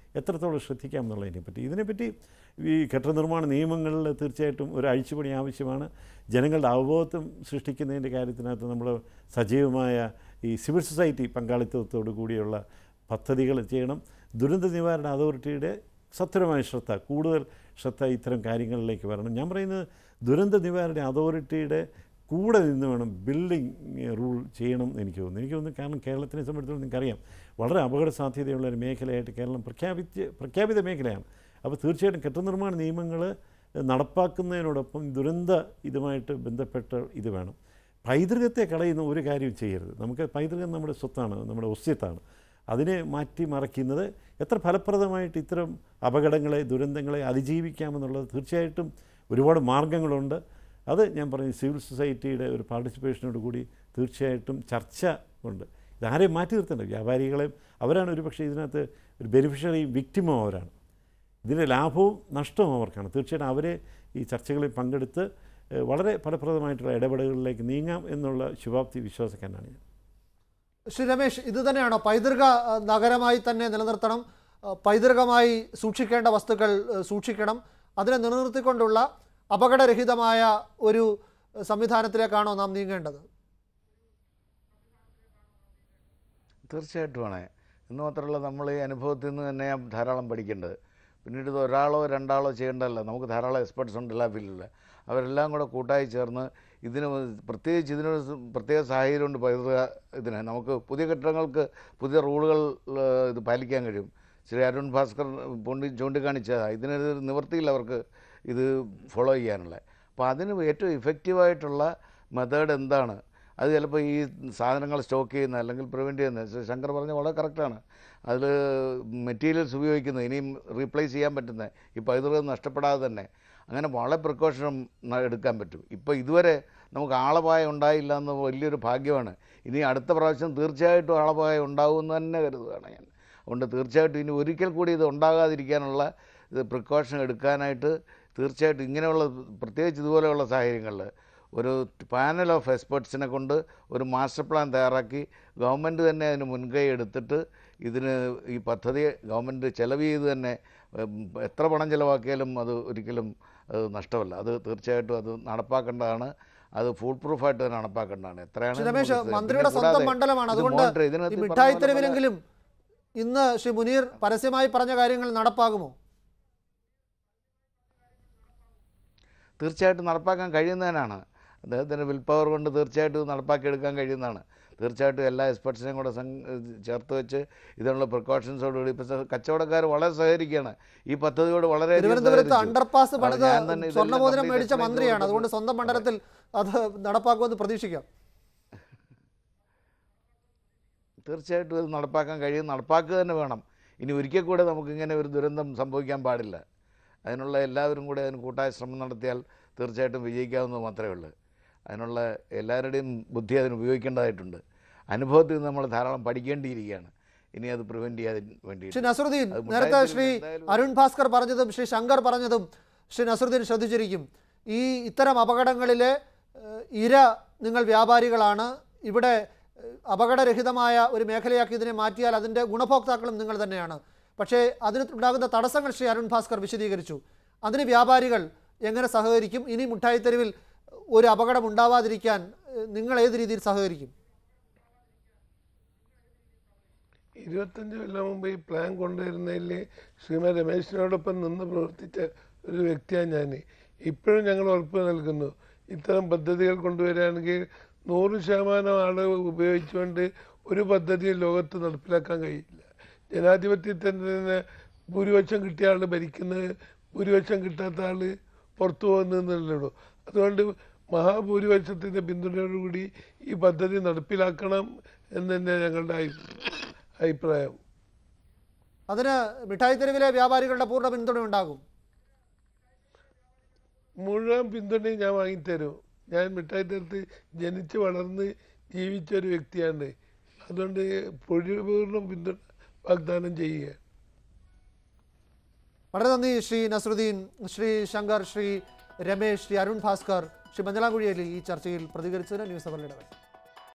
എത്രത്തോളം ശ്രദ്ധിക്കാം എന്നുള്ളതിനെ പറ്റി ഇതിനെപ്പറ്റി ഈ കെട്ടിട നിർമ്മാണ നിയമങ്ങളിൽ തീർച്ചയായിട്ടും ഒരു അഴിച്ചുപണി ആവശ്യമാണ് ജനങ്ങളുടെ അവബോധം സൃഷ്ടിക്കുന്നതിൻ്റെ കാര്യത്തിനകത്ത് നമ്മൾ സജീവമായ ഈ സിവിൽ സൊസൈറ്റി പങ്കാളിത്തത്തോടു കൂടിയുള്ള പദ്ധതികൾ ചെയ്യണം ദുരന്ത നിവാരണ അതോറിറ്റിയുടെ സത്വരമായ ശ്രദ്ധ കൂടുതൽ ശ്രദ്ധ ഇത്തരം കാര്യങ്ങളിലേക്ക് വരണം ഞാൻ പറയുന്നത് ദുരന്ത നിവാരണ അതോറിറ്റിയുടെ കൂടെ നിന്ന് വേണം ബിൽഡിംഗ് റൂൾ ചെയ്യണം എന്ന് എനിക്ക് തോന്നുന്നു എനിക്ക് തോന്നുന്നു കാരണം കേരളത്തിനെ സംബന്ധിച്ചിടത്തോളം നിങ്ങൾക്കറിയാം വളരെ അപകട സാധ്യതയുള്ള ഒരു മേഖലയായിട്ട് കേരളം പ്രഖ്യാപിച്ച് പ്രഖ്യാപിത മേഖലയാണ് അപ്പോൾ തീർച്ചയായിട്ടും കെട്ടിടനിർമ്മാണ നിയമങ്ങൾ നടപ്പാക്കുന്നതിനോടൊപ്പം ദുരന്ത ഇതുമായിട്ട് ബന്ധപ്പെട്ട ഇത് വേണം പൈതൃകത്തെ കളയുന്ന ഒരു കാര്യവും ചെയ്യരുത് നമുക്ക് പൈതൃകം നമ്മുടെ സ്വത്താണ് നമ്മുടെ ഒസ്യത്താണ് അതിനെ മാറ്റി മറയ്ക്കുന്നത് എത്ര ഫലപ്രദമായിട്ട് ഇത്തരം അപകടങ്ങളെ ദുരന്തങ്ങളെ അതിജീവിക്കാമെന്നുള്ളത് തീർച്ചയായിട്ടും ഒരുപാട് മാർഗങ്ങളുണ്ട് അത് ഞാൻ പറഞ്ഞു സിവിൽ സൊസൈറ്റിയുടെ ഒരു പാർട്ടിസിപ്പേഷനോട് കൂടി തീർച്ചയായിട്ടും ചർച്ച ഉണ്ട് ഇതാരെയും മാറ്റി നിർത്തേണ്ട വ്യാപാരികളെയും അവരാണ് ഒരു പക്ഷേ ഇതിനകത്ത് ഒരു ബെനിഫിഷ്യറി വിക്റ്റിമോ അവരാണ് ഇതിൻ്റെ ലാഭവും നഷ്ടവും അവർക്കാണ് തീർച്ചയായിട്ടും അവരെ ഈ ചർച്ചകളിൽ പങ്കെടുത്ത് ഏഹ്, വളരെ ഫലപ്രദമായിട്ടുള്ള ഇടപെടലുകളിലേക്ക് നീങ്ങാം എന്നുള്ള ശുഭാപ്തി വിശ്വാസക്കാരനാണ് ഞാൻ ശ്രീ രമേശ് ഇത് തന്നെയാണോ പൈതൃക ആ, നഗരമായി തന്നെ നിലനിർത്തണം ആ, പൈതൃകമായി സൂക്ഷിക്കേണ്ട വസ്തുക്കൾ ആ, സൂക്ഷിക്കണം അതിനെ നിലനിർത്തിക്കൊണ്ടുള്ള അപകടരഹിതമായ ഒരു ആ, സംവിധാനത്തിലേക്കാണോ നാം നീങ്ങേണ്ടത് തീർച്ചയായിട്ടുമാണ് എന്ന് മാത്രമല്ല നമ്മൾ ഈ അനുഭവത്തിൽ നിന്ന് തന്നെ ധാരാളം പഠിക്കേണ്ടത് പിന്നീട് ഇത് ഒരാളോ രണ്ടാളോ ചെയ്യേണ്ടതല്ല നമുക്ക് ധാരാളം എക്സ്പെർട്സ് ഉണ്ട് എല്ലാ ഫീൽഡിൽ അവരെല്ലാം കൂടെ കൂട്ടായി ചേർന്ന് ഇതിന് പ്രത്യേകിച്ച് ഇതിനൊരു സ് പ്രത്യേക സാഹചര്യമുണ്ട് പൈതൃക ഇതിന് നമുക്ക് പുതിയ കെട്ടിടങ്ങൾക്ക് പുതിയ റൂളുകൾ ഏഹ്, ഇത് പാലിക്കാൻ കഴിയും ശ്രീ അരുൺ ഭാസ്കർ പൊണ്ടി ചൂണ്ടിക്കാണിച്ചതാണ് ഇതിനൊരു നിവൃത്തിയില്ല അവർക്ക് ഇത് ഫോളോ ചെയ്യാനുള്ള അപ്പോൾ അതിന് ഏറ്റവും ഇഫക്റ്റീവായിട്ടുള്ള മെത്തേഡ് എന്താണ് അത് ചിലപ്പോൾ ഈ സാധനങ്ങൾ സ്റ്റോക്ക് ചെയ്യുന്ന അല്ലെങ്കിൽ പ്രിവെൻറ്റ് ചെയ്യുന്ന ശ്രീ ശങ്കർ പറഞ്ഞ വളരെ കറക്റ്റാണ് അതിൽ മെറ്റീരിയൽസ് ഉപയോഗിക്കുന്നത് ഇനിയും റീപ്ലേസ് ചെയ്യാൻ പറ്റുന്ന ഈ പൈതൃകം നഷ്ടപ്പെടാതെ തന്നെ അങ്ങനെ വളരെ പ്രിക്കോഷനും എടുക്കാൻ പറ്റും ഇപ്പോൾ ഇതുവരെ നമുക്ക് ആളപായം ഉണ്ടായില്ല എന്ന് വലിയൊരു ഭാഗ്യമാണ് ഇനി അടുത്ത പ്രാവശ്യം തീർച്ചയായിട്ടും ആളപായം ഉണ്ടാകുമെന്ന് തന്നെ കരുതുകയാണ് ഞാൻ അതുകൊണ്ട് തീർച്ചയായിട്ടും ഇനി ഒരിക്കൽ കൂടി ഇത് ഉണ്ടാകാതിരിക്കാനുള്ള ഇത് പ്രിക്കോഷൻ എടുക്കാനായിട്ട് തീർച്ചയായിട്ടും ഇങ്ങനെയുള്ള പ്രത്യേകിച്ച് ഇതുപോലെയുള്ള സാഹചര്യങ്ങളിൽ ഒരു പാനൽ ഓഫ് എക്സ്പേർട്സിനെ കൊണ്ട് ഒരു മാസ്റ്റർ പ്ലാൻ തയ്യാറാക്കി ഗവൺമെൻറ് തന്നെ അതിന് മുൻകൈ എടുത്തിട്ട് ഇതിന് ഈ പദ്ധതി ഗവൺമെൻറ് ചെലവ് ചെയ്ത് തന്നെ ഉം, എത്ര പണം ചിലവാക്കിയാലും അത് ഒരിക്കലും അത് നഷ്ടമല്ല അത് തീർച്ചയായിട്ടും അത് നടപ്പാക്കേണ്ടതാണ് അത് ഫുൾ പ്രൂഫായിട്ട് തന്നെ നടപ്പാക്കേണ്ടതാണ് എത്രയാണ് ശ്രീ രമേശ് നമുക്ക് മന്ത്രിയുടെ പിന്നെ സ്വന്തം കൂടാതെ മണ്ഡലമാണ് ഇത് അതുകൊണ്ട് monitor- ഈ ഇതിനകത്ത് ഈ പറഞ്ഞ മിഠായി പോലെ പല- തെരുവിലെങ്കിലും ഇന്ന് ശ്രീ മുനീർ പരസ്യമായി പറഞ്ഞ കാര്യങ്ങൾ നടപ്പാകുമോ തീർച്ചയായിട്ടും നടപ്പാക്കാൻ കഴിയുന്നതിനാണ് അദ്ദേഹത്തിൻ്റെ വിൽ പവർ കൊണ്ട് തീർച്ചയായിട്ടും ഇത് നടപ്പാക്കിയെടുക്കാൻ കഴിയുന്നതാണ് തീർച്ചയായിട്ടും എല്ലാ എക്സ്പെർട്സിനെയും കൂടെ സം ചേർത്ത് വെച്ച് ഇതിനുള്ള പ്രിക്കോഷൻസോടുകൂടി ഇപ്പോൾ കച്ചവടക്കാർ വളരെ സഹകരിക്കുകയാണ് ഈ പദ്ധതിയോട് വളരെ തിരുവനന്തപുരത്ത് അണ്ടർപാസ് പണിത് ഞാൻ തന്നെ ഇതെല്ലാം സ്വർണ്ണമോതിരം complete മേടിച്ച explain മന്ത്രിയാണ് ചെയ്ത് അതുകൊണ്ട് സ്വന്തം മണ്ഡലത്തിൽ അത് നടപ്പാക്കുമെന്ന് പ്രതീക്ഷിക്കാം തീർച്ചയായിട്ടും ഇത് നടപ്പാക്കാൻ കഴിയും നടപ്പാക്കുക തന്നെ വേണം ഇനി ഒരിക്കൽ കൂടെ നമുക്കിങ്ങനെ ഒരു ദുരന്തം സംഭവിക്കാൻ പാടില്ല അതിനുള്ള എല്ലാവരും കൂടെ അതിന് കൂട്ടായ ശ്രമം നടത്തിയാൽ തീർച്ചയായിട്ടും വിജയിക്കാവുന്നത് മാത്രമേ ഉള്ളൂ അതിനുള്ള എല്ലാവരുടെയും ബുദ്ധി അതിന് ഉപയോഗിക്കേണ്ടതായിട്ടുണ്ട് അനുഭവത്തിൽ നിന്ന് നമ്മൾ ധാരാളം പഠിക്കേണ്ടിയിരിക്കുകയാണ് ഇനി അത് പ്രിവെൻറ്റ് ചെയ്യാൻ വേണ്ടി ശ്രീ നസറുദ്ദീൻ അത് നേരത്തെ മുട്ടായി ശ്രീ എന്തായാലും അരുൺ ഭാസ്കർ പറഞ്ഞതും ശ്രീ ശങ്കർ പറഞ്ഞതും ശ്രീ നസറുദ്ദീൻ ശ്രദ്ധിച്ചിരിക്കും ഈ ഇത്തരം അപകടങ്ങളിലെ ഏഹ്, ഇര നിങ്ങൾ വ്യാപാരികളാണ് ഇവിടെ ഏഹ്, അപകടരഹിതമായ ഒരു മേഖലയാക്കി ഇതിനെ മാറ്റിയാൽ അതിൻ്റെ ഗുണഭോക്താക്കളും നിങ്ങൾ തന്നെയാണ് പക്ഷേ അതിന് ഉണ്ടാകുന്ന തടസ്സങ്ങൾ ശ്രീ അരുൺ ഭാസ്കർ വിശദീകരിച്ചു അതിന് വ്യാപാരികൾ എങ്ങനെ സഹകരിക്കും ഇനി മുട്ടായിത്തെരുവിൽ ഒരു അപകടം ഉണ്ടാവാതിരിക്കാൻ ഏഹ്, നിങ്ങൾ ഏത് രീതിയിൽ സഹകരിക്കും ഇരുപത്തഞ്ച് കൊല്ലം മുമ്പ് ഈ പ്ലാൻ കൊണ്ടുവരുന്നതിൽ ശ്രീമതി രമേശിനോടൊപ്പം നിന്ന് പ്രവർത്തിച്ച ഒരു വ്യക്തിയാണ് ഞാൻ ഇപ്പോഴും ഞങ്ങൾ ഉറപ്പ് നൽകുന്നു ഇത്തരം പദ്ധതികൾ കൊണ്ടുവരികയാണെങ്കിൽ നൂറ് ശതമാനം ആളുകൾ ഉപയോഗിച്ചുകൊണ്ട് ഒരു പദ്ധതിയും ലോകത്ത് നടപ്പിലാക്കാൻ കഴിയില്ല ജനാധിപത്യത്തിൻ്റെ തന്നെ ഭൂരിപക്ഷം കിട്ടിയ ആൾ ഭരിക്കുന്നത് ഭൂരിപക്ഷം കിട്ടാത്ത ആൾ പുറത്തു പോകുന്നതെന്നുള്ളൂ അതുകൊണ്ട് മഹാഭൂരിപക്ഷത്തിൻ്റെ പിന്തുണയോടുകൂടി ഈ പദ്ധതി നടപ്പിലാക്കണം എന്ന് തന്നെ ഞങ്ങളുടെ അഭി- അഭിപ്രായം അതിന് മിഠായിത്തെരുവിലെ വ്യാപാരികളുടെ പൂർണ്ണ പിന്തുണ ഉണ്ടാകും മുഴുവൻ പിന്തുണയും ഞാൻ വാങ്ങിത്തരും ഞാൻ മിഠായി തരത്ത് ജനിച്ച് വളർന്ന് ജീവിച്ച ഒരു വ്യക്തിയാണ് അതുകൊണ്ട് പരിപൂർണ്ണ പിന്തുണ വാഗ്ദാനം ചെയ്യുക വളരെ നന്ദി ശ്രീ നസറുദ്ദീൻ ശ്രീ ശങ്കർ ശ്രീ രമേശ് ശ്രീ അരുൺ ഭാസ്കർ ശ്രീ മഞ്ഞളാംകുഴിയലി ഈ ചർച്ചയിൽ പ്രതികരിച്ചതിന് ന്യൂസ് അവറിൽ ഇടപെട്ടു